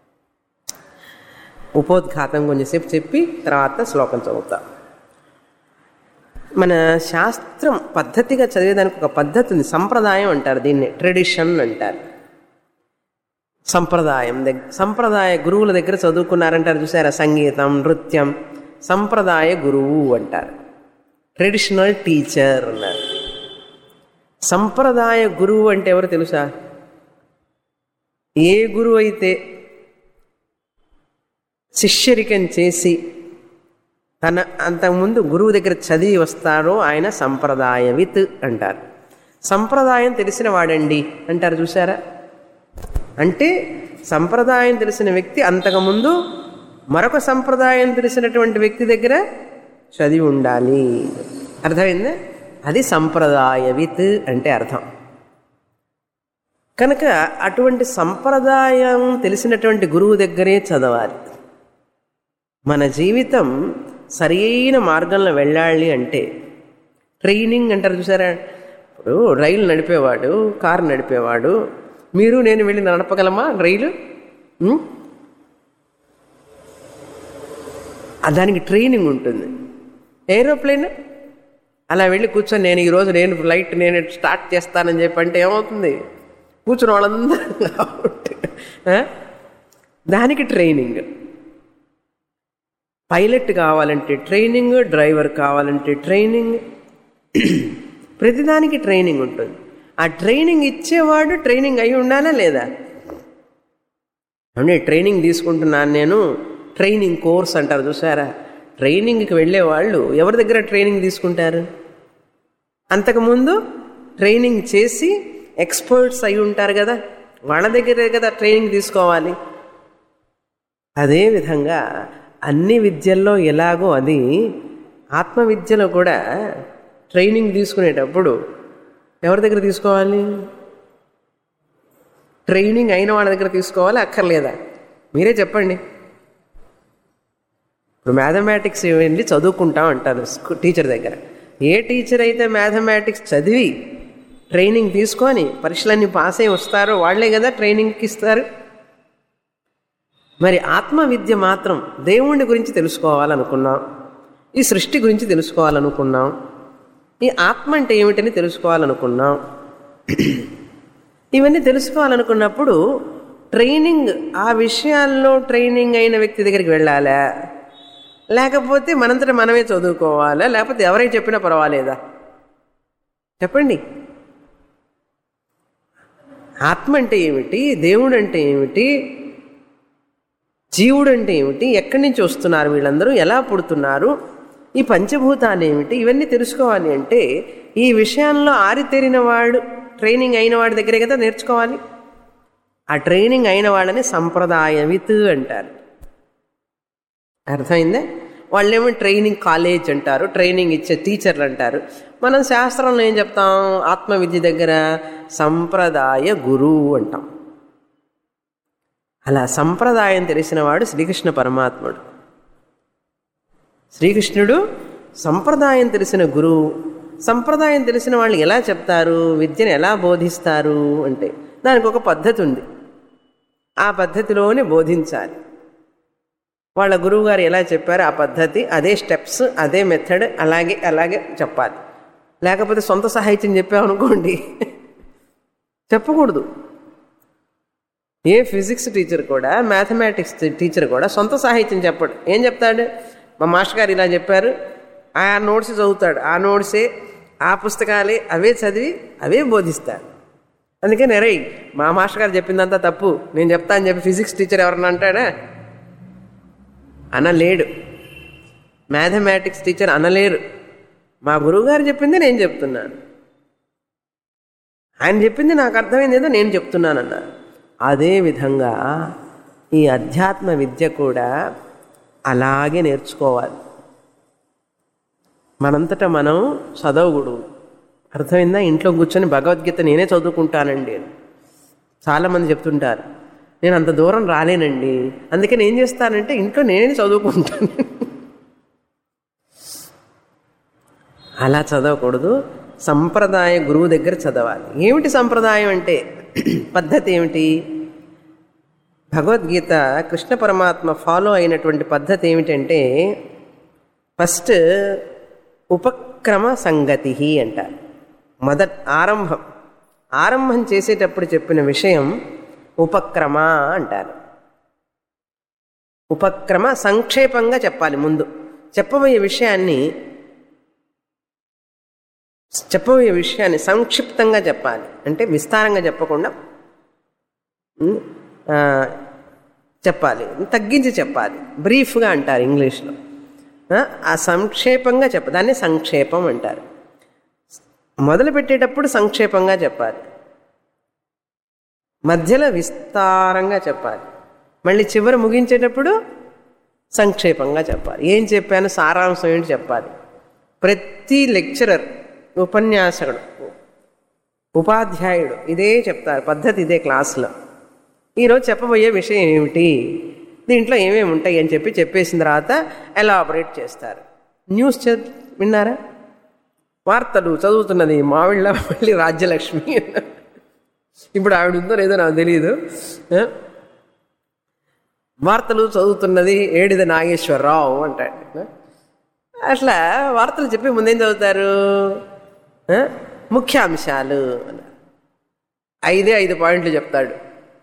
Speaker 1: ఉపోద్ఘాతం కొంచెంసేపు చెప్పి తర్వాత శ్లోకం చదువుతాం మన శాస్త్రం పద్ధతిగా చదివేదానికి ఒక పద్ధతి ఉంది సంప్రదాయం అంటారు దీన్ని ట్రెడిషన్ అంటారు సంప్రదాయం దగ్గర సంప్రదాయ గురువుల దగ్గర చదువుకున్నారంటారు చూసారా సంగీతం నృత్యం సంప్రదాయ గురువు అంటారు ట్రెడిషనల్ టీచర్ అన్నారు సంప్రదాయ గురువు అంటే ఎవరు తెలుసా ఏ గురువు అయితే శిష్యరికం చేసి తన అంతకుముందు గురువు దగ్గర చదివి వస్తారో ఆయన సంప్రదాయవిత్ అంటారు సంప్రదాయం తెలిసిన వాడండి అంటారు చూసారా అంటే సంప్రదాయం తెలిసిన వ్యక్తి అంతకుముందు మరొక సంప్రదాయం తెలిసినటువంటి వ్యక్తి దగ్గర చదివి ఉండాలి అర్థమైందా అది సంప్రదాయవిత్ అంటే అర్థం కనుక అటువంటి సంప్రదాయం తెలిసినటువంటి గురువు దగ్గరే చదవాలి మన జీవితం సరైన మార్గంలో వెళ్ళాలి అంటే ట్రైనింగ్ అంటారు చూసారా ఇప్పుడు రైలు నడిపేవాడు కారు నడిపేవాడు మీరు నేను వెళ్ళి నడపగలమా రైలు ఉం? ఆ దానికి ట్రైనింగ్ ఉంటుంది ఏరోప్లేన్ అలా వెళ్ళి కూర్చొని నేను ఈరోజు నేను ఫ్లైట్ నేను స్టార్ట్ చేస్తానని చెప్పి అంటే ఏమవుతుంది కూర్చున్న వాళ్ళందరూ కాబట్టి ఆ? దానికి ట్రైనింగ్ పైలట్ కావాలంటే ట్రైనింగ్ డ్రైవర్ కావాలంటే ట్రైనింగ్ ప్రతిదానికి ట్రైనింగ్ ఉంటుంది ఆ ట్రైనింగ్ ఇచ్చేవాడు ట్రైనింగ్ అయి ఉండాలా లేదా అవునే ట్రైనింగ్ తీసుకుంటున్నాను నేను ట్రైనింగ్ కోర్స్ అంటారు చూసారా ట్రైనింగ్కి వెళ్ళే వాళ్ళు ఎవరి దగ్గర ట్రైనింగ్ తీసుకుంటారు అంతకుముందు ట్రైనింగ్ చేసి ఎక్స్పర్ట్స్ అయి ఉంటారు కదా వాళ్ళ దగ్గరే కదా ట్రైనింగ్ తీసుకోవాలి అదేవిధంగా అన్ని విద్యల్లో ఎలాగో అది ఆత్మ విద్యలో కూడా ట్రైనింగ్ తీసుకునేటప్పుడు ఎవరి దగ్గర తీసుకోవాలి ట్రైనింగ్ అయిన వాళ్ళ దగ్గర తీసుకోవాలి అక్కర్లేదా మీరే చెప్పండి ఇప్పుడు మ్యాథమెటిక్స్ వెళ్ళి చదువుకుంటాం అంటారు స్కూ- టీచర్ దగ్గర ఏ టీచర్ అయితే మ్యాథమెటిక్స్ చదివి ట్రైనింగ్ తీసుకొని పరీక్షలన్నీ పాస్ అయి వస్తారో వాళ్ళే కదా ట్రైనింగ్కి ఇస్తారు మరి ఆత్మ విద్య మాత్రం దేవుణ్ణి గురించి తెలుసుకోవాలనుకున్నాం ఈ సృష్టి గురించి తెలుసుకోవాలనుకున్నాం ఈ ఆత్మ అంటే ఏమిటని తెలుసుకోవాలనుకున్నాం ఇవన్నీ తెలుసుకోవాలనుకున్నప్పుడు ట్రైనింగ్ ఆ విషయాల్లో ట్రైనింగ్ అయిన వ్యక్తి దగ్గరికి వెళ్ళాలా లేకపోతే మనంతట మనమే చదువుకోవాలా లేకపోతే ఎవరైనా చెప్పినా పర్వాలేదా చెప్పండి ఆత్మ అంటే ఏమిటి దేవుడు అంటే ఏమిటి జీవుడు అంటే ఏమిటి ఎక్కడి నుంచి వస్తున్నారు వీళ్ళందరూ ఎలా పుడుతున్నారు ఈ పంచభూతాలు ఏమిటి ఇవన్నీ తెలుసుకోవాలి అంటే ఈ విషయంలో ఆరితేరిన వాడు ట్రైనింగ్ అయిన వాడి దగ్గరే కదా నేర్చుకోవాలి ఆ ట్రైనింగ్ అయిన వాళ్ళని సంప్రదాయవిత్ అంటారు అర్థమైందా వాళ్ళేమో ట్రైనింగ్ కాలేజ్ అంటారు ట్రైనింగ్ ఇచ్చే టీచర్లు అంటారు మనం శాస్త్రంలో ఏం చెప్తాం ఆత్మ విద్య దగ్గర సంప్రదాయ గురువు అంటాం అలా సంప్రదాయం తెలిసినవాడు శ్రీకృష్ణ పరమాత్ముడు శ్రీకృష్ణుడు సంప్రదాయం తెలిసిన గురువు సంప్రదాయం తెలిసిన వాళ్ళు ఎలా చెప్తారు విద్యను ఎలా బోధిస్తారు అంటే దానికి ఒక పద్ధతి ఉంది ఆ పద్ధతిలోనే బోధించాలి వాళ్ళ గురువు గారు ఎలా చెప్పారో ఆ పద్ధతి అదే స్టెప్స్ అదే మెథడ్ అలాగే అలాగే చెప్పాలి లేకపోతే సొంత సాహిత్యం చెప్పామనుకోండి చెప్పకూడదు ఏ ఫిజిక్స్ టీచర్ కూడా మ్యాథమెటిక్స్ టీచర్ కూడా సొంత సాహిత్యం చెప్పడు ఏం చెప్తాడు మా మాస్టర్ గారు ఇలా చెప్పారు ఆ నోట్స్ చదువుతాడు ఆ నోట్సే ఆ పుస్తకాలే అవే చదివి అవే బోధిస్తాడు అందుకే నెరై మా మాస్టర్ గారు చెప్పిందంతా తప్పు నేను చెప్తా అని చెప్పి ఫిజిక్స్ టీచర్ ఎవరన్నా అంటాడా అనలేడు మ్యాథమెటిక్స్ టీచర్ అనలేరు మా గురువుగారు చెప్పింది నేను చెప్తున్నాను ఆయన చెప్పింది నాకు అర్థమైంది ఏదో నేను చెప్తున్నానన్నారు అదే విధంగా ఈ అధ్యాత్మ విద్య కూడా అలాగే నేర్చుకోవాలి మనంతటా మనం చదవకూడదు అర్థమైందా ఇంట్లో కూర్చొని భగవద్గీత నేనే చదువుకుంటానండి అని చాలామంది చెప్తుంటారు నేను అంత దూరం రాలేనండి అందుకని ఏం చేస్తానంటే ఇంట్లో నేనే చదువుకుంటాను అలా చదవకూడదు సంప్రదాయ గురువు దగ్గర చదవాలి ఏమిటి సంప్రదాయం అంటే పద్ధతి ఏమిటి భగవద్గీత కృష్ణ పరమాత్మ ఫాలో అయినటువంటి పద్ధతి ఏమిటంటే ఫస్ట్ ఉపక్రమ సంగతి అంటారు మొదట్ ఆరంభం ఆరంభం చేసేటప్పుడు చెప్పిన విషయం ఉపక్రమ అంటారు ఉపక్రమ సంక్షేపంగా చెప్పాలి ముందు చెప్పబోయే విషయాన్ని చెప్పబోయే విషయాన్ని సంక్షిప్తంగా చెప్పాలి అంటే విస్తారంగా చెప్పకుండా ఉమ్, ఆ, చెప్పాలి తగ్గించి చెప్పాలి బ్రీఫ్గా అంటారు ఇంగ్లీష్లో ఆ, ఆ సంక్షేపంగా చెప్ప దాన్ని సంక్షేపం అంటారు మొదలు పెట్టేటప్పుడు సంక్షేపంగా చెప్పాలి మధ్యలో విస్తారంగా చెప్పాలి మళ్ళీ చివరి ముగించేటప్పుడు సంక్షేపంగా చెప్పాలి ఏం చెప్పాను సారాంశం ఏంటి చెప్పాలి ప్రతి లెక్చరర్ ఉపన్యాసకుడు ఉపాధ్యాయుడు ఇదే చెప్తారు పద్ధతి ఇదే క్లాసులో ఈరోజు చెప్పబోయే విషయం ఏమిటి దీంట్లో ఏమేమి ఉంటాయి అని చెప్పి చెప్పేసిన తర్వాత ఎలాబరేట్ చేస్తారు న్యూస్ చ విన్నారా వార్తలు చదువుతున్నది మావిళ్ళ మళ్ళీ రాజ్యలక్ష్మి ఇప్పుడు ఆవిడ ఉందో లేదో నాకు తెలియదు ఆ? వార్తలు చదువుతున్నది ఏడిద నాగేశ్వరరావు అంటాడు అట్లా వార్తలు చెప్పి ముందేం చదువుతారు ఆ? ముఖ్యాంశాలు అన్నారు. ఐదే ఐదు పాయింట్లు చెప్తాడు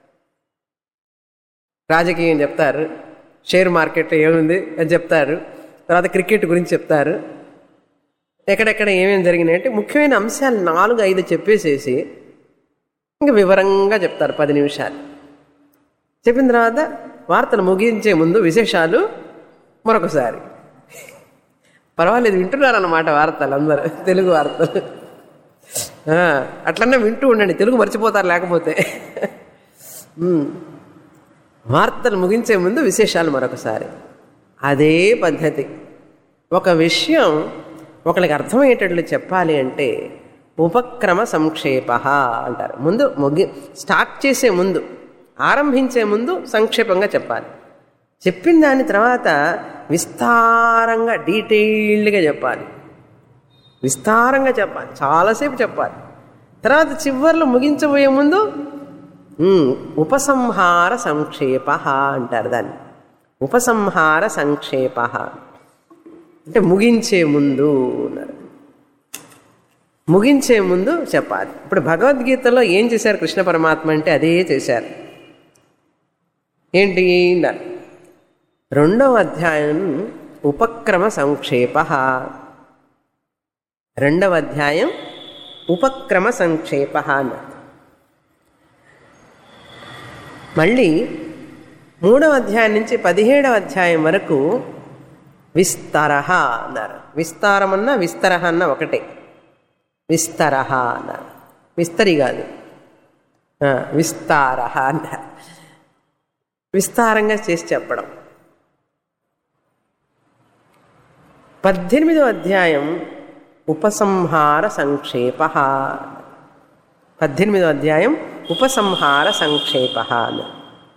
Speaker 1: రాజకీయం చెప్తారు షేర్ మార్కెట్ ఏముంది అని చెప్తారు తర్వాత క్రికెట్ గురించి చెప్తారు ఎక్కడెక్కడ ఏమేమి జరిగినాయి అంటే ముఖ్యమైన అంశాలు నాలుగు ఐదు చెప్పేసేసి ఇంకా వివరంగా చెప్తారు పది నిమిషాలు చెప్పిన తర్వాత వార్తలు ముగించే ముందు విశేషాలు మరొకసారి పర్వాలేదు వింటున్నారన్నమాట వార్తలు అందరూ తెలుగు వార్తలు ఆ, అట్లనే వింటూ ఉండండి తెలుగు మర్చిపోతారు లేకపోతే ఉమ్. వార్తలు ముగించే ముందు విశేషాలు మరొకసారి అదే పద్ధతి ఒక విషయం ఒకరికి అర్థమయ్యేటట్లు చెప్పాలి అంటే ఉపక్రమ సంక్షేప అంటారు ముందు ముగి స్టార్ట్ చేసే ముందు ఆరంభించే ముందు సంక్షేపంగా చెప్పాలి చెప్పిన దాని తర్వాత విస్తారంగా డీటెయిల్డ్గా చెప్పాలి విస్తారంగా చెప్పాలి చాలాసేపు చెప్పాలి తర్వాత చివర్లో ముగించబోయే ముందు ఉమ్, ఉపసంహార సంక్షేప అంటారు దాన్ని ఉపసంహార సంక్షేప అంటే ముగించే ముందు అన్నారు ముగించే ముందు చెప్పాలి ఇప్పుడు భగవద్గీతలో ఏం చేశారు కృష్ణ పరమాత్మ అంటే అదే చేశారు ఏంటి అన్నారు రెండవ అధ్యాయం ఉపక్రమ సంక్షేప రెండవ అధ్యాయం ఉపక్రమ సంక్షేప అన్నారు మళ్ళీ మూడవ అధ్యాయం నుంచి పదిహేడవ అధ్యాయం వరకు విస్తర అన్నారు విస్తారమన్నా విస్తర అన్న ఒకటే విస్తర అన్నారు విస్తరి కాదు ఆ, విస్తార అన్నారు విస్తారంగా చేసి చెప్పడం పద్దెనిమిదో అధ్యాయం ఉపసంహార సంక్షేప పద్దెనిమిదో అధ్యాయం ఉపసంహార సంక్షేప అన్నారు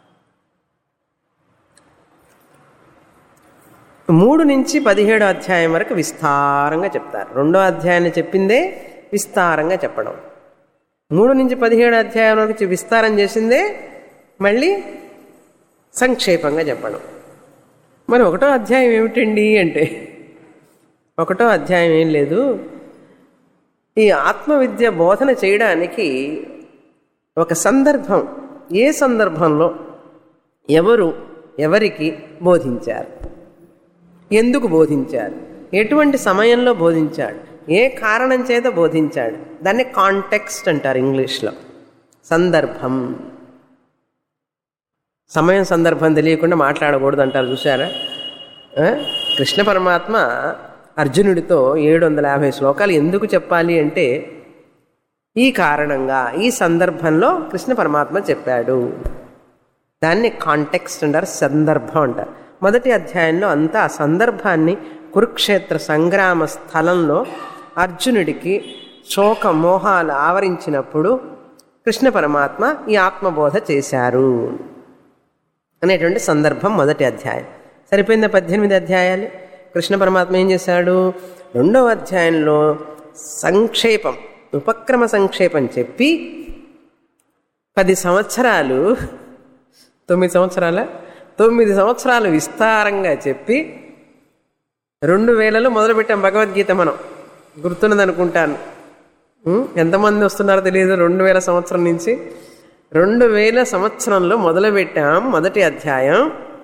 Speaker 1: మూడు నుంచి పదిహేడో అధ్యాయం వరకు విస్తారంగా చెప్తారు రెండో అధ్యాయాన్ని చెప్పిందే విస్తారంగా చెప్పడం మూడు నుంచి పదిహేడు అధ్యాయం వరకు చె- విస్తారం చేసిందే మళ్ళీ సంక్షేపంగా చెప్పడం మరి ఒకటో అధ్యాయం ఏమిటండి అంటే ఒకటో అధ్యాయం ఏం లేదు ఈ ఆత్మవిద్య బోధన చేయడానికి ఒక సందర్భం ఏ సందర్భంలో ఎవరు ఎవరికి బోధించారు ఎందుకు బోధించాడు ఎటువంటి సమయంలో బోధించాడు ఏ కారణం చేత బోధించాడు దాన్ని కాంటెక్స్ట్ అంటారు ఇంగ్లీష్లో సందర్భం సమయం సందర్భం తెలియకుండా మాట్లాడకూడదు అంటారు చూసారా ఆ? కృష్ణ పరమాత్మ అర్జునుడితో ఏడు వందల యాభై శ్లోకాలు ఎందుకు చెప్పాలి అంటే ఈ కారణంగా ఈ సందర్భంలో కృష్ణ పరమాత్మ చెప్పాడు దాన్ని కాంటెక్స్ట్ అంటారు సందర్భం అంటారు మొదటి అధ్యాయంలో అంతా ఆ సందర్భాన్ని కురుక్షేత్ర సంగ్రామ స్థలంలో అర్జునుడికి శోక మోహాలు ఆవరించినప్పుడు కృష్ణ పరమాత్మ ఈ ఆత్మబోధ చేశారు అనేటువంటి సందర్భం మొదటి అధ్యాయం సరిపోయిందా పద్దెనిమిది అధ్యాయాలు కృష్ణ పరమాత్మ ఏం చేశాడు రెండవ అధ్యాయంలో సంక్షేపం ఉపక్రమ సంక్షేపం చెప్పి పది సంవత్సరాలు తొమ్మిది సంవత్సరాల తొమ్మిది సంవత్సరాలు విస్తారంగా చెప్పి రెండు వేలలో మొదలుపెట్టాం భగవద్గీత మనం గుర్తున్నది అనుకుంటాను ఉం? ఎంతమంది వస్తున్నారో తెలియదు రెండు వేల సంవత్సరం నుంచి రెండు వేల సంవత్సరంలో మొదలుపెట్టాం మొదటి అధ్యాయం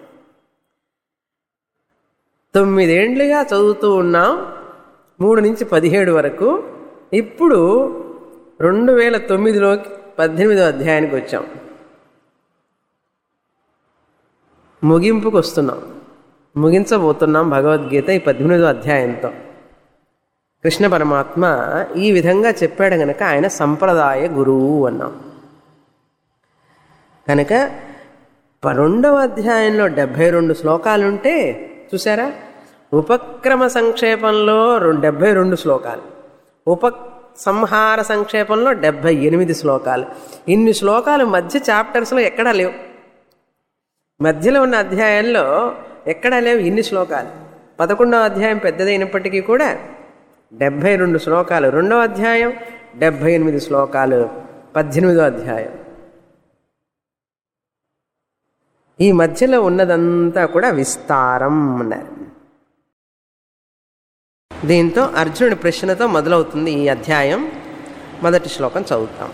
Speaker 1: తొమ్మిదేండ్లుగా చదువుతూ ఉన్నాం మూడు నుంచి పదిహేడు వరకు ఇప్పుడు రెండు వేల తొమ్మిదిలోకి పద్దెనిమిదో అధ్యాయానికి వచ్చాం ముగింపుకు వస్తున్నాం ముగించబోతున్నాం భగవద్గీత ఈ పద్దెనిమిదో అధ్యాయంతో కృష్ణ పరమాత్మ ఈ విధంగా చెప్పాడు గనక ఆయన సంప్రదాయ గురువు అన్నాం కనుక ప- రెండవ అధ్యాయంలో డెబ్భై రెండు శ్లోకాలుంటే చూసారా ఉపక్రమ సంక్షేపంలో రెండు డెబ్భై రెండు శ్లోకాలు ఉప సంహార సంక్షేపంలో డెబ్భై ఎనిమిది శ్లోకాలు ఇన్ని శ్లోకాలు మధ్య చాప్టర్స్లో ఎక్కడా లేవు మధ్యలో ఉన్న అధ్యాయంలో ఎక్కడా లేవు ఇన్ని శ్లోకాలు పదకొండవ అధ్యాయం పెద్దదైనప్పటికీ కూడా డెబ్భై రెండు శ్లోకాలు రెండవ అధ్యాయం డెబ్భై ఎనిమిది శ్లోకాలు పద్దెనిమిదో అధ్యాయం ఈ మధ్యలో ఉన్నదంతా కూడా విస్తారం అన్నారు దీంతో అర్జునుడి ప్రశ్నతో మొదలవుతుంది ఈ అధ్యాయం మొదటి శ్లోకం చదువుతాం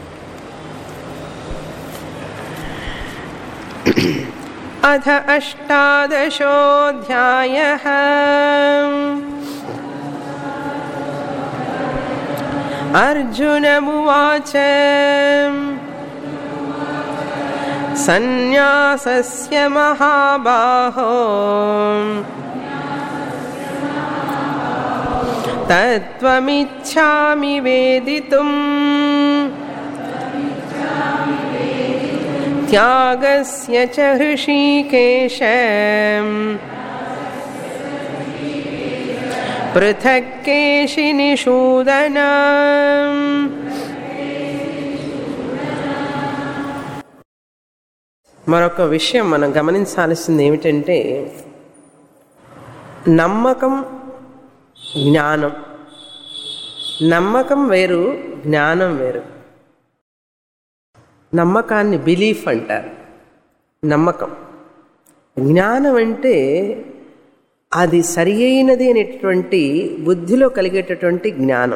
Speaker 1: అథ అష్టాదశోऽధ్యాయ అర్జునమువాచ సన్యాసస్య మహాబాహో తత్వమిచ్ఛామి వేదితుం త్యాగస్య చ హృషీకేశ పృథక్ కేశినిషూదన మరొక విషయం మనం గమనించాల్సింది ఏమిటంటే నమ్మకం జ్ఞానం నమ్మకం వేరు జ్ఞానం వేరు నమ్మకాన్ని బిలీఫ్ అంటారు నమ్మకం జ్ఞానం అంటే అది సరి అయినది అనేటువంటి బుద్ధిలో కలిగేటటువంటి జ్ఞానం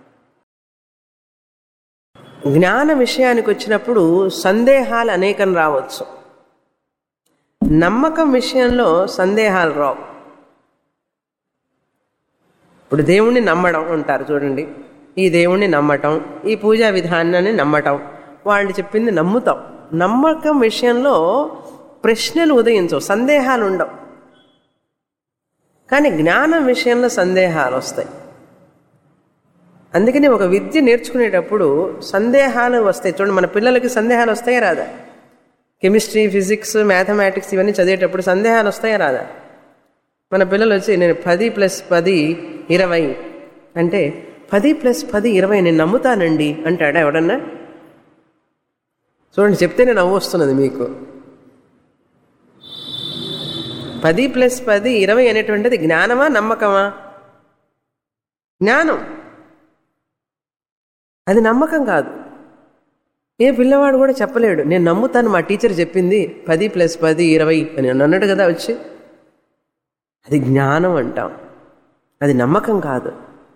Speaker 1: జ్ఞాన విషయానికి వచ్చినప్పుడు సందేహాలు అనేకం రావచ్చు నమ్మకం విషయంలో సందేహాలు రావు ఇప్పుడు దేవుణ్ణి నమ్మడం అంటారు చూడండి ఈ దేవుణ్ణి నమ్మటం ఈ పూజా విధానాన్ని నమ్మటం వాళ్ళు చెప్పింది నమ్ముతాం నమ్మకం విషయంలో ప్రశ్నలు ఉదయించవు సందేహాలు ఉండవు కానీ జ్ఞానం విషయంలో సందేహాలు వస్తాయి అందుకని ఒక విద్య నేర్చుకునేటప్పుడు సందేహాలు వస్తాయి చూడండి మన పిల్లలకి సందేహాలు వస్తాయా రాదా కెమిస్ట్రీ ఫిజిక్స్ మ్యాథమెటిక్స్ ఇవన్నీ చదివేటప్పుడు సందేహాలు వస్తాయా రాదా మన పిల్లలు వచ్చి నేను పది ప్లస్ పది ఇరవై అంటే పది ప్లస్ పది ఇరవై నేను నమ్ముతానండి అంటాడా ఎవడన్నా చూడండి చెప్తేనే నవ్వు వస్తున్నది మీకు పది ప్లస్ పది ఇరవై అనేటువంటిది జ్ఞానమా నమ్మకమా జ్ఞానం అది నమ్మకం కాదు ఏ పిల్లవాడు కూడా చెప్పలేడు నేను నమ్ముతాను మా టీచర్ చెప్పింది పది ప్లస్ పది ఇరవై అని అన్నాడు కదా వచ్చి అది జ్ఞానం అంటాం అది నమ్మకం కాదు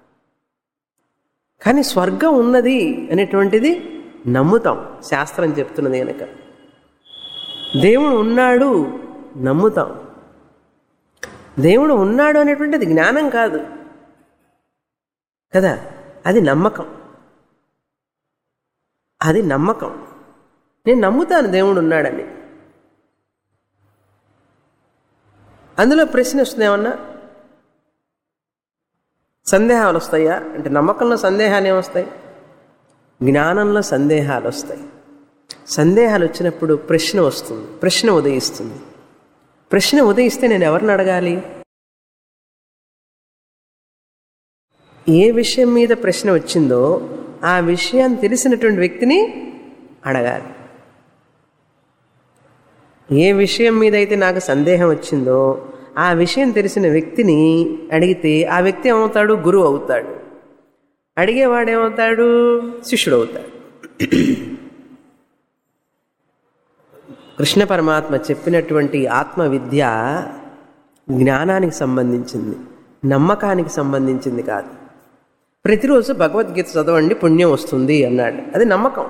Speaker 1: కానీ స్వర్గం ఉన్నది అనేటువంటిది నమ్ముతాం శాస్త్రం చెప్తున్నది కనుక దేవుడు ఉన్నాడు నమ్ముతాం దేవుడు ఉన్నాడు అనేటువంటిది జ్ఞానం కాదు కదా అది నమ్మకం అది నమ్మకం నేను నమ్ముతాను దేవుడు ఉన్నాడని అందులో ప్రశ్న వస్తుంది ఏమన్నా సందేహాలు వస్తాయా అంటే నమ్మకంలో సందేహాలు ఏమొస్తాయి జ్ఞానంలో సందేహాలు వస్తాయి సందేహాలు వచ్చినప్పుడు ప్రశ్న వస్తుంది ప్రశ్న ఉదయిస్తుంది ప్రశ్న ఉదయిస్తే నేను ఎవరిని అడగాలి ఏ విషయం మీద ప్రశ్న వచ్చిందో ఆ విషయాన్ని తెలిసినటువంటి వ్యక్తిని అడగాలి ఏ విషయం మీద అయితే నాకు సందేహం వచ్చిందో ఆ విషయం తెలిసిన వ్యక్తిని అడిగితే ఆ వ్యక్తి ఏమవుతాడు గురువు అవుతాడు అడిగేవాడు ఏమవుతాడు శిష్యుడు అవుతాడు కృష్ణ పరమాత్మ చెప్పినటువంటి ఆత్మ విద్య జ్ఞానానికి సంబంధించింది నమ్మకానికి సంబంధించింది కాదు ప్రతిరోజు భగవద్గీత చదవండి పుణ్యం వస్తుంది అన్నాడు అది నమ్మకం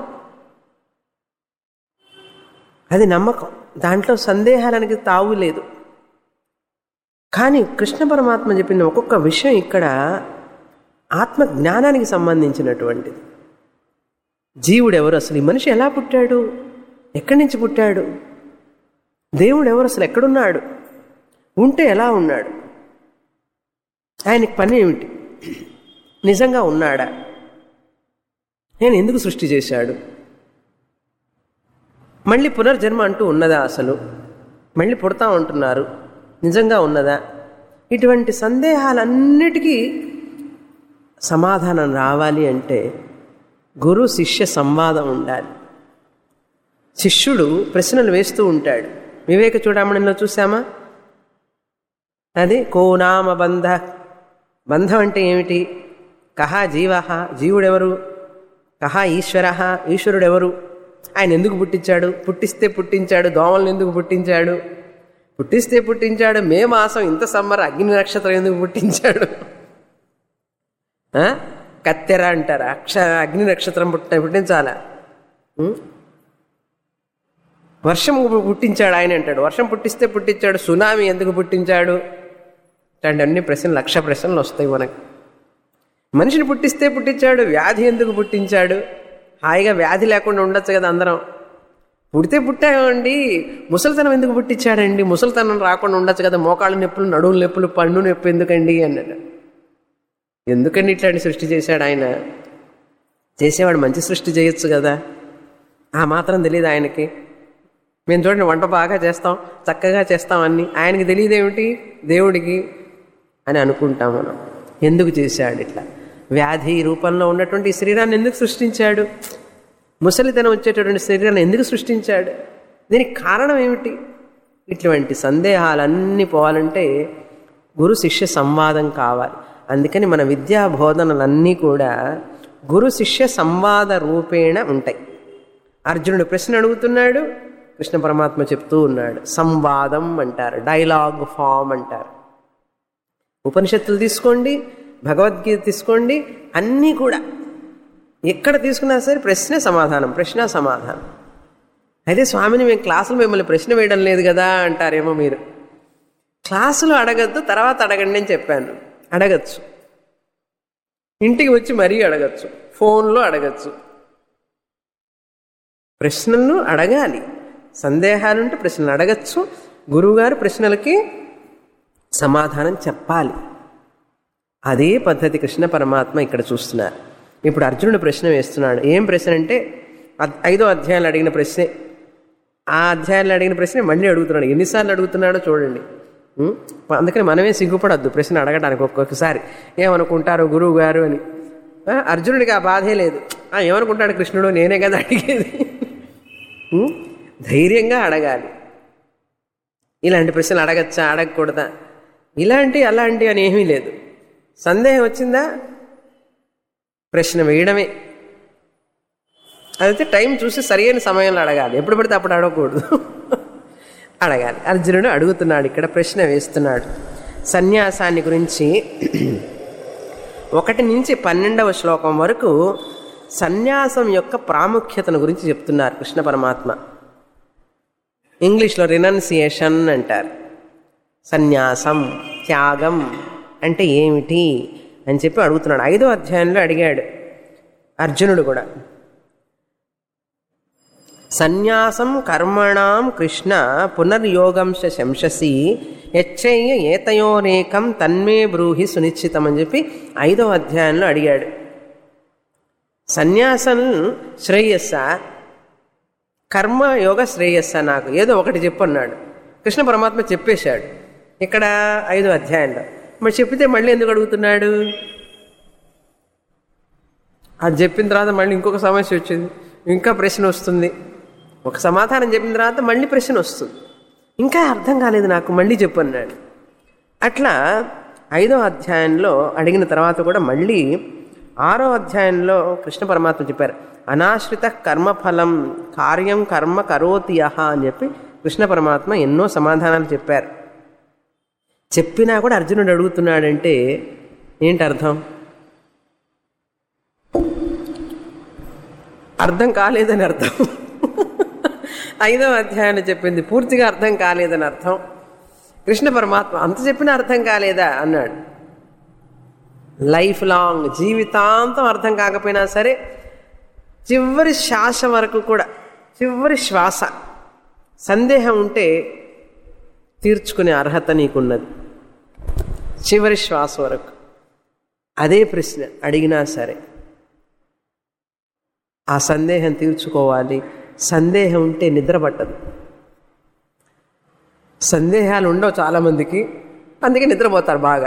Speaker 1: అది నమ్మకం దాంట్లో సందేహాలనికి తావు లేదు కానీ కృష్ణ పరమాత్మ చెప్పిన ఒక్కొక్క విషయం ఇక్కడ ఆత్మ జ్ఞానానికి సంబంధించినటువంటిది జీవుడు ఎవరు అసలు ఈ మనిషి ఎలా పుట్టాడు ఎక్కడి నుంచి పుట్టాడు దేవుడు ఎవరు అసలు ఎక్కడున్నాడు ఉంటే ఎలా ఉన్నాడు ఆయనకి పని ఏమిటి నిజంగా ఉన్నాడా నేను ఎందుకు సృష్టి చేశాడు మళ్ళీ పునర్జన్మ అంటూ ఉన్నదా అసలు మళ్ళీ పుడతా ఉంటున్నారు నిజంగా ఉన్నదా ఇటువంటి సందేహాలన్నిటికీ సమాధానం రావాలి అంటే గురు శిష్య సంవాదం ఉండాలి శిష్యుడు ప్రశ్నలు వేస్తూ ఉంటాడు వివేక చూడమణిలో చూసామా అది కోనామ బంధ బంధం అంటే ఏమిటి కహ జీవ జీవుడెవరు కహ ఈశ్వర ఈశ్వరుడెవరు ఆయన ఎందుకు పుట్టించాడు పుట్టిస్తే పుట్టించాడు దోమలను ఎందుకు పుట్టించాడు పుట్టిస్తే పుట్టించాడు మే మాసం ఇంత సమ్మర్ అగ్ని నక్షత్రం ఎందుకు పుట్టించాడు ఆ? కత్తెర అంటారు అక్ష అగ్ని నక్షత్రం పుట్ట పుట్టించాలా ఉం? వర్షం పుట్టించాడు ఆయన అంటాడు వర్షం పుట్టిస్తే పుట్టించాడు సునామీ ఎందుకు పుట్టించాడు ఇట్లాంటి అన్ని ప్రశ్నలు లక్ష ప్రశ్నలు వస్తాయి మనకి మనిషిని పుట్టిస్తే పుట్టించాడు వ్యాధి ఎందుకు పుట్టించాడు హాయిగా వ్యాధి లేకుండా ఉండొచ్చు కదా అందరం పుడితే పుట్టామండి ముసలితనం ఎందుకు పుట్టించాడండి ముసలితనం రాకుండా ఉండొచ్చు కదా మోకాళ్ళ నొప్పులు నడువుల నొప్పులు పన్ను నొప్పి ఎందుకండి అన్నాడు ఎందుకండి ఇట్లాంటి సృష్టి చేశాడు ఆయన చేసేవాడు మంచి సృష్టి చేయొచ్చు కదా ఆ మాత్రం తెలియదు ఆయనకి మేము చూడండి వంట బాగా చేస్తాం చక్కగా చేస్తాం అన్ని ఆయనకి తెలియదేమిటి దేవుడికి అని అనుకుంటాం మనం ఎందుకు చేశాడు ఇట్లా వ్యాధి రూపంలో ఉన్నటువంటి ఈ శరీరాన్ని ఎందుకు సృష్టించాడు ముసలితనం వచ్చేటటువంటి శరీరాన్ని ఎందుకు సృష్టించాడు దీనికి కారణం ఏమిటి ఇటువంటి సందేహాలన్నీ పోవాలంటే గురు శిష్య సంవాదం కావాలి అందుకని మన విద్యా బోధనలన్నీ కూడా గురు శిష్య సంవాద రూపేణ ఉంటాయి అర్జునుడు ప్రశ్న అడుగుతున్నాడు కృష్ణ పరమాత్మ చెప్తూ ఉన్నాడు సంవాదం అంటారు డైలాగ్ ఫామ్ అంటారు ఉపనిషత్తులు తీసుకోండి భగవద్గీత తీసుకోండి అన్నీ కూడా ఎక్కడ తీసుకున్నా సరే ప్రశ్నే సమాధానం ప్రశ్న సమాధానం అయితే స్వామిని మేము క్లాసులు మిమ్మల్ని ప్రశ్న వేయడం లేదు కదా అంటారేమో మీరు క్లాసులు అడగద్దు తర్వాత అడగండి అని చెప్పాను అడగచ్చు ఇంటికి వచ్చి మరీ అడగచ్చు ఫోన్లో అడగచ్చు ప్రశ్నలను అడగాలి సందేహాలుంటే ప్రశ్నలు అడగచ్చు గురువుగారు ప్రశ్నలకి సమాధానం చెప్పాలి అదే పద్ధతి కృష్ణ పరమాత్మ ఇక్కడ చూస్తున్నారు ఇప్పుడు అర్జునుడు ప్రశ్న వేస్తున్నాడు ఏం ప్రశ్న అంటే అద్- ఐదో అధ్యాయాలు అడిగిన ప్రశ్నే ఆ అధ్యాయాలు అడిగిన ప్రశ్న మళ్ళీ అడుగుతున్నాడు ఎన్నిసార్లు అడుగుతున్నాడో చూడండి ఉం? అందుకని మనమే సిగ్గుపడద్దు ప్రశ్న అడగడానికి ఒక్కొక్కసారి ఏమనుకుంటారు గురువు గారు అని ఆ, అర్జునుడికి ఆ బాధే లేదు ఆ, ఏమనుకుంటాడు కృష్ణుడు నేనే కదా అడిగేది ఉం? ధైర్యంగా అడగాలి ఇలాంటి ప్రశ్నలు అడగచ్చా అడగకూడదా ఇలాంటి అలాంటి అని ఏమీ లేదు సందేహం వచ్చిందా ప్రశ్న వేయడమే అదైతే టైం చూసి సరైన సమయంలో అడగాలి ఎప్పుడు పడితే అప్పుడు అడగకూడదు అడగాలి అర్జునుడు అడుగుతున్నాడు ఇక్కడ ప్రశ్న వేస్తున్నాడు సన్యాసాన్ని గురించి ఒకటి నుంచి పన్నెండవ శ్లోకం వరకు సన్యాసం యొక్క ప్రాముఖ్యతను గురించి చెప్తున్నారు కృష్ణ పరమాత్మ ఇంగ్లీష్లో రినౌన్సియేషన్ అంటారు సన్యాసం త్యాగం అంటే ఏమిటి అని చెప్పి అడుగుతున్నాడు ఐదో అధ్యాయంలో అడిగాడు అర్జునుడు కూడా సన్యాసం కర్మణాం కృష్ణ పునర్యోగం చ శంససి యచ్చయ్య ఏతయోరేకం తన్మే బ్రూహి సునిశ్చితం అని చెప్పి ఐదో అధ్యాయంలో అడిగాడు సన్యాసం శ్రేయస్స కర్మ యోగ శ్రేయస్స నాకు ఏదో ఒకటి చెప్పు అన్నాడు కృష్ణ పరమాత్మ చెప్పేశాడు ఇక్కడ ఐదో అధ్యాయంలో మరి చెప్పితే మళ్ళీ ఎందుకు అడుగుతున్నాడు అది చెప్పిన తర్వాత మళ్ళీ ఇంకొక సమస్య వచ్చింది ఇంకా ప్రశ్న వస్తుంది ఒక సమాధానం చెప్పిన తర్వాత మళ్ళీ ప్రశ్న వస్తుంది ఇంకా అర్థం కాలేదు నాకు మళ్ళీ చెప్పు అన్నాడు అట్లా ఐదో అధ్యాయంలో అడిగిన తర్వాత కూడా మళ్ళీ ఆరో అధ్యాయంలో కృష్ణ పరమాత్మ చెప్పారు అనాశ్రిత కర్మఫలం కార్యం కర్మ కరోతి యహ అని చెప్పి కృష్ణ పరమాత్మ ఎన్నో సమాధానాలు చెప్పారు చెప్పినా కూడా అర్జునుడు అడుగుతున్నాడంటే ఏంటి అర్థం అర్థం కాలేదని అర్థం ఐదో అధ్యాయంలో చెప్పింది పూర్తిగా అర్థం కాలేదని అర్థం కృష్ణ పరమాత్మ అంత చెప్పినా అర్థం కాలేదా అన్నాడు లైఫ్ లాంగ్ జీవితాంతం అర్థం కాకపోయినా సరే చివరి శ్వాస వరకు కూడా చివరి శ్వాస సందేహం ఉంటే తీర్చుకునే అర్హత నీకున్నది చివరి శ్వాస వరకు అదే ప్రశ్న అడిగినా సరే ఆ సందేహం తీర్చుకోవాలి సందేహం ఉంటే నిద్ర పట్టదు సందేహాలు ఉండవు చాలామందికి అందుకే నిద్రపోతారు బాగా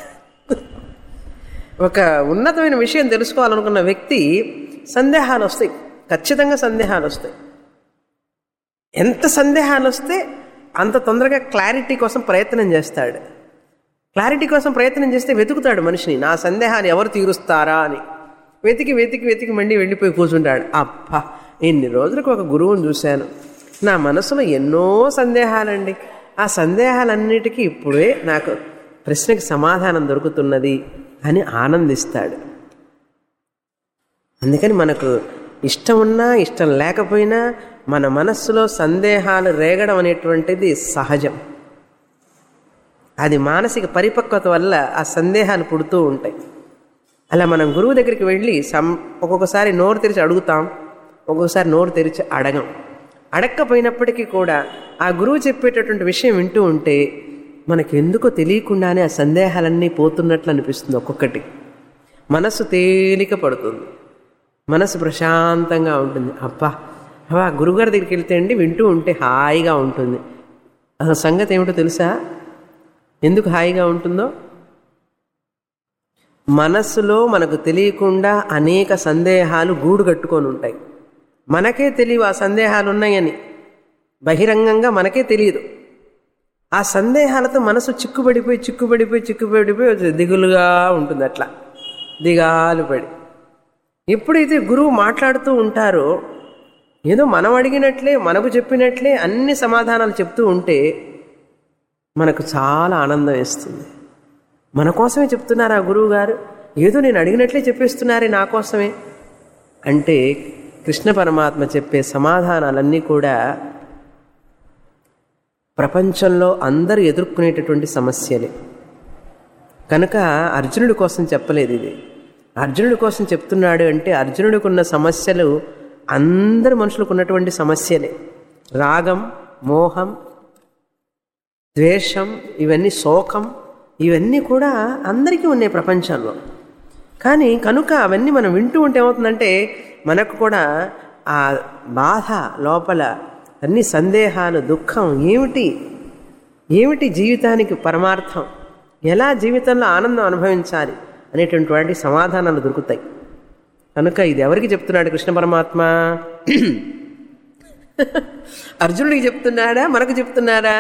Speaker 1: ఒక ఉన్నతమైన విషయం తెలుసుకోవాలనుకున్న వ్యక్తి సందేహాలు వస్తాయి ఖచ్చితంగా సందేహాలు వస్తాయి ఎంత సందేహాలు వస్తే అంత తొందరగా క్లారిటీ కోసం ప్రయత్నం చేస్తాడు క్లారిటీ కోసం ప్రయత్నం చేస్తే వెతుకుతాడు మనిషిని నా సందేహాన్ని ఎవరు తీరుస్తారా అని వెతికి వెతికి వెతికి మళ్ళీ వెళ్ళిపోయి కూర్చుంటాడు అప్ప ఎన్ని రోజులకు ఒక గురువుని చూశాను నా మనసులో ఎన్నో సందేహాలండి ఆ సందేహాలన్నిటికీ ఇప్పుడే నాకు ప్రశ్నకి సమాధానం దొరుకుతున్నది అని ఆనందిస్తాడు అందుకని మనకు ఇష్టం ఉన్నా ఇష్టం లేకపోయినా మన మనస్సులో సందేహాలు రేగడం అనేటువంటిది సహజం అది మానసిక పరిపక్వత వల్ల ఆ సందేహాలు పుడుతూ ఉంటాయి అలా మనం గురువు దగ్గరికి వెళ్ళి సం ఒక్కొక్కసారి నోరు తెరిచి అడుగుతాం ఒక్కొక్కసారి నోరు తెరిచి అడగం అడక్కపోయినప్పటికీ కూడా ఆ గురువు చెప్పేటటువంటి విషయం వింటూ ఉంటే మనకు ఎందుకో తెలియకుండానే ఆ సందేహాలన్నీ పోతున్నట్లు అనిపిస్తుంది ఒక్కొక్కటి మనస్సు తేలిక పడుతుంది మనసు ప్రశాంతంగా ఉంటుంది అబ్బా అబ్బా గురుగారి దగ్గరికి వెళ్తే అండి వింటూ ఉంటే హాయిగా ఉంటుంది అసలు సంగతి ఏమిటో తెలుసా ఎందుకు హాయిగా ఉంటుందో మనస్సులో మనకు తెలియకుండా అనేక సందేహాలు గూడు కట్టుకొని ఉంటాయి మనకే తెలియవు ఆ సందేహాలు ఉన్నాయని బహిరంగంగా మనకే తెలియదు ఆ సందేహాలతో మనసు చిక్కుబడిపోయి చిక్కుబడిపోయి చిక్కుబడిపోయి దిగులుగా ఉంటుంది అట్లా దిగాలు పడి ఎప్పుడైతే గురువు మాట్లాడుతూ ఉంటారో ఏదో మనం అడిగినట్లే మనకు చెప్పినట్లే అన్ని సమాధానాలు చెప్తూ ఉంటే మనకు చాలా ఆనందం వేస్తుంది మన కోసమే చెప్తున్నారు ఆ గురువు గారు ఏదో నేను అడిగినట్లే చెప్పేస్తున్నారే నా కోసమే అంటే కృష్ణ పరమాత్మ చెప్పే సమాధానాలన్నీ కూడా ప్రపంచంలో అందరూ ఎదుర్కొనేటటువంటి సమస్యలే కనుక అర్జునుడి కోసం చెప్పలేదు ఇది అర్జునుడి కోసం చెప్తున్నాడు అంటే అర్జునుడికి ఉన్న సమస్యలు అందరు మనుషులకు ఉన్నటువంటి సమస్యలే రాగం మోహం ద్వేషం ఇవన్నీ శోకం ఇవన్నీ కూడా అందరికీ ఉన్నాయి ప్రపంచంలో కానీ కనుక అవన్నీ మనం వింటూ ఉంటే ఏమవుతుందంటే మనకు కూడా ఆ బాధ లోపల అన్ని సందేహాలు దుఃఖం ఏమిటి ఏమిటి జీవితానికి పరమార్థం ఎలా జీవితంలో ఆనందం అనుభవించాలి అనేటటువంటి సమాధానాలు దొరుకుతాయి కనుక ఇది ఎవరికి చెప్తున్నాడు కృష్ణ పరమాత్మ అర్జునుడికి చెప్తున్నాడా మనకు చెప్తున్నాడా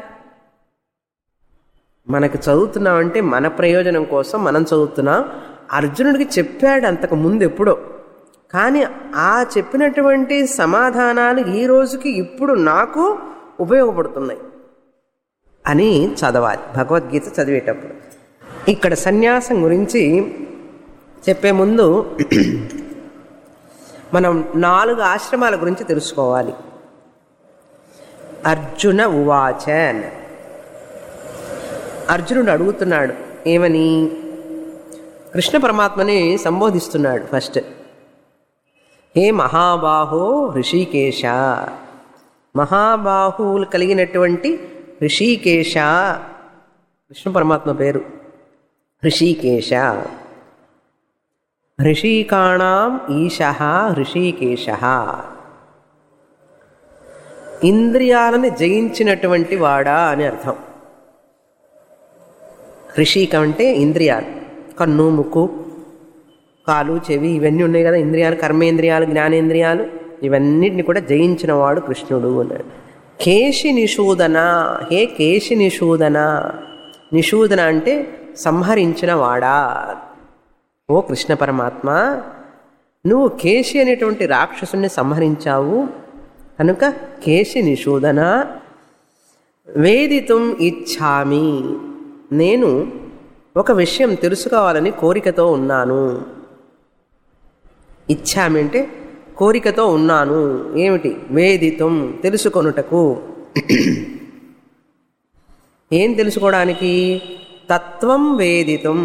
Speaker 1: మనకు చదువుతున్నామంటే మన ప్రయోజనం కోసం మనం చదువుతున్నాం అర్జునుడికి చెప్పాడు అంతకు ముందు ఎప్పుడో కానీ ఆ చెప్పినటువంటి సమాధానాలు ఈ రోజుకి ఇప్పుడు నాకు ఉపయోగపడుతున్నాయి అని చదవాలి భగవద్గీత చదివేటప్పుడు ఇక్కడ సన్యాసం గురించి చెప్పే ముందు మనం నాలుగు ఆశ్రమాల గురించి తెలుసుకోవాలి అర్జున ఉవాచ అని అర్జునుడు అడుగుతున్నాడు ఏమని కృష్ణ పరమాత్మని సంబోధిస్తున్నాడు ఫస్ట్ హే మహాబాహో ఋషికేశ మహాబాహువులు కలిగినటువంటి ఋషికేశ కృష్ణ పరమాత్మ పేరు ఋషికేశ ఋషికాణం ఈశ ఋషికేశ ఇంద్రియాలను జయించినటువంటి వాడా అని అర్థం ఋషిక అంటే ఇంద్రియాలు కన్ను ముక్కు కాలు చెవి ఇవన్నీ ఉన్నాయి కదా ఇంద్రియాలు కర్మేంద్రియాలు జ్ఞానేంద్రియాలు ఇవన్నిటిని కూడా జయించిన వాడు కృష్ణుడు అన్నాడు కేశి నిషూదన హే కేశి నిషూదన నిషూదన అంటే సంహరించిన వాడా ఓ కృష్ణ పరమాత్మ నువ్వు కేశి అనేటువంటి రాక్షసుని సంహరించావు కనుక కేశి నిషూదన వేదితుం ఇచ్ఛామి నేను ఒక విషయం తెలుసుకోవాలని కోరికతో ఉన్నాను ఇచ్ఛామి అంటే కోరికతో ఉన్నాను ఏమిటి వేదితం తెలుసుకొనుటకు ఏం తెలుసుకోవడానికి తత్వం వేదితం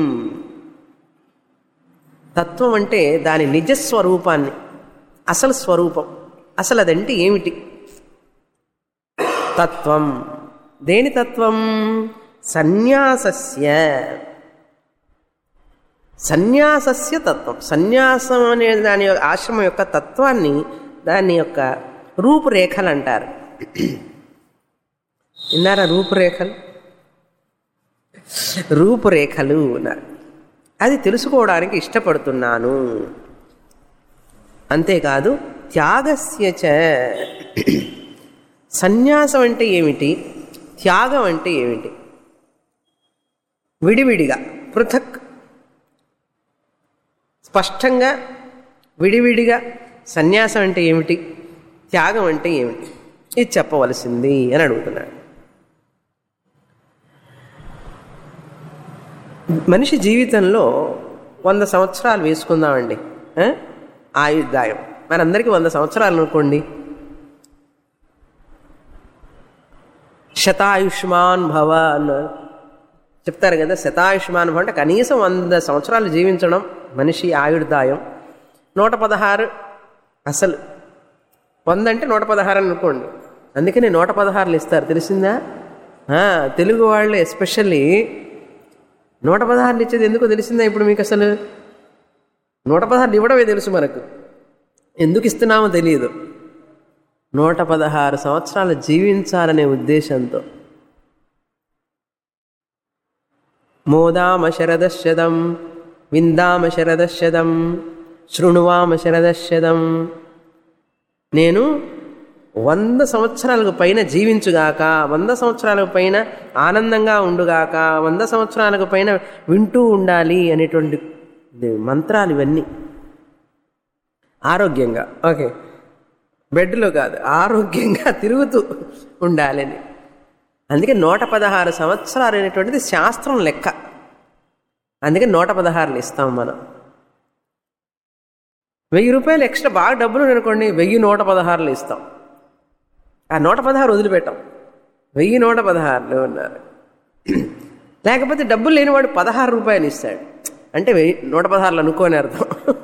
Speaker 1: తత్వం అంటే దాని నిజస్వరూపాన్ని అసలు స్వరూపం అసలు అదంటే ఏమిటి తత్వం దేని తత్వం సన్యాసస్య సన్యాసస్య తత్వం సన్యాసం అనే దాని యొక్క ఆశ్రమం యొక్క తత్వాన్ని దాని యొక్క రూపురేఖలు అంటారు విన్నారా రూపురేఖలు రూపురేఖలు అన్నారు అది తెలుసుకోవడానికి ఇష్టపడుతున్నాను అంతేకాదు త్యాగస్య చ సన్యాసం అంటే ఏమిటి త్యాగం అంటే ఏమిటి విడివిడిగా పృథక్ స్పష్టంగా విడివిడిగా సన్యాసం అంటే ఏమిటి త్యాగం అంటే ఏమిటి ఇది చెప్పవలసింది అని అడుగుతున్నాడు మనిషి జీవితంలో వంద సంవత్సరాలు వేసుకుందామండి ఆ? ఆయుర్దాయం మనందరికీ వంద సంవత్సరాలు అనుకోండి శతాయుష్మాన్ భవ అన్నారు చెప్తారు కదా శతాయుష్మాన్ భవ అంటే కనీసం వంద సంవత్సరాలు జీవించడం మనిషి ఆయుర్దాయం నూట పదహారు అసలు వంద అంటే నూట పదహారు అని అనుకోండి అందుకని నూట పదహారులు ఇస్తారు తెలిసిందా ఆ, తెలుగు వాళ్ళు ఎస్పెషల్లీ నూట పదహారులు ఇచ్చేది ఎందుకో తెలిసిందా ఇప్పుడు మీకు అసలు నూట పదహారులు ఇవ్వడమే తెలుసు మనకు ఎందుకు ఇస్తున్నామో తెలియదు నూట పదహారు సంవత్సరాలు జీవించాలనే ఉద్దేశంతో మోదామ శరదశదం విందామ శరదశదం శృణువామ శరదశదం నేను వంద సంవత్సరాలకు పైన జీవించుగాక వంద సంవత్సరాలకు పైన ఆనందంగా ఉండుగాక వంద సంవత్సరాలకు పైన వింటూ ఉండాలి అనేటువంటి ఇది మంత్రాలు ఇవన్నీ ఆరోగ్యంగా ఓకే బెడ్లో కాదు ఆరోగ్యంగా తిరుగుతూ ఉండాలని అందుకే నూట పదహారు సంవత్సరాలు అనేటువంటిది శాస్త్రం లెక్క అందుకే నూట పదహారులు ఇస్తాం మనం వెయ్యి రూపాయలు ఎక్స్ట్రా బాగా డబ్బులు అనుకోండి వెయ్యి నూట పదహారులు ఇస్తాం ఆ నూట పదహారు వదిలిపెట్టాం వెయ్యి నూట పదహారులు ఉన్నారు లేకపోతే డబ్బులు లేనివాడు పదహారు రూపాయలు ఇస్తాడు అంటే వెయ్యి నూట పదహారులు అనుకోని అర్థం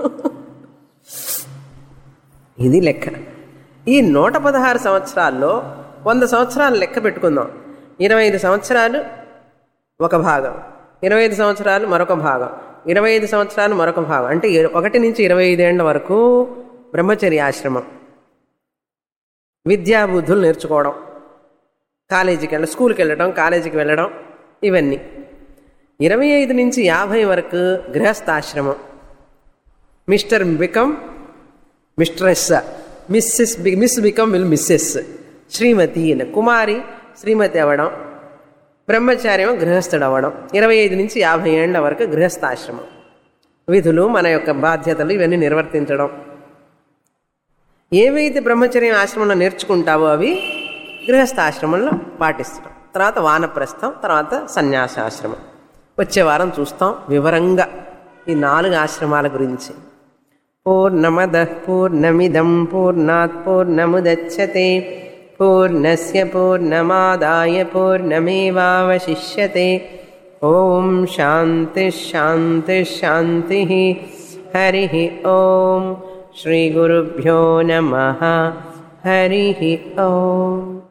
Speaker 1: ఇది లెక్క ఈ నూట పదహారు సంవత్సరాల్లో వంద సంవత్సరాలు లెక్క పెట్టుకుందాం ఇరవై ఐదు సంవత్సరాలు ఒక భాగం ఇరవై ఐదు సంవత్సరాలు మరొక భాగం ఇరవై ఐదు సంవత్సరాలు మరొక భాగం అంటే ఇర- ఒకటి నుంచి ఇరవై ఐదేళ్ల వరకు బ్రహ్మచర్య ఆశ్రమం విద్యాబుద్ధులు నేర్చుకోవడం కాలేజీకి వెళ్ళడం స్కూల్కి వెళ్ళడం కాలేజీకి వెళ్ళడం ఇవన్నీ ఇరవై ఐదు నుంచి యాభై వరకు గృహస్థాశ్రమం మిస్టర్ బికమ్ మిస్ట్రెస్ మిస్సెస్ బి- మిస్ బికమ్ విల్ మిస్సెస్ శ్రీమతి అని కుమారి శ్రీమతి అవ్వడం బ్రహ్మచార్యం గృహస్థుడు అవ్వడం ఇరవై ఐదు నుంచి యాభై ఏళ్ల వరకు గృహస్థాశ్రమం విధులు మన యొక్క బాధ్యతలు ఇవన్నీ నిర్వర్తించడం ఏవైతే బ్రహ్మచర్యం ఆశ్రమంలో నేర్చుకుంటావో అవి గృహస్థాశ్రమంలో పాటిస్తాం తర్వాత వానప్రస్థం తర్వాత సన్యాసాశ్రమం వచ్చే వారం చూస్తాం వివరంగా ఈ నాలుగు ఆశ్రమాల గురించి పూర్ణమద పూర్ణమిదం పూర్ణాత్ పూర్ణముదచ్చతే పూర్ణస్య పూర్ణమాదాయ పూర్ణమేవావశిష్యతే ఓం శాంతి శాంతి శాంతి హరి ఓం శ్రీ గురుభ్యో నమ హరి ఓం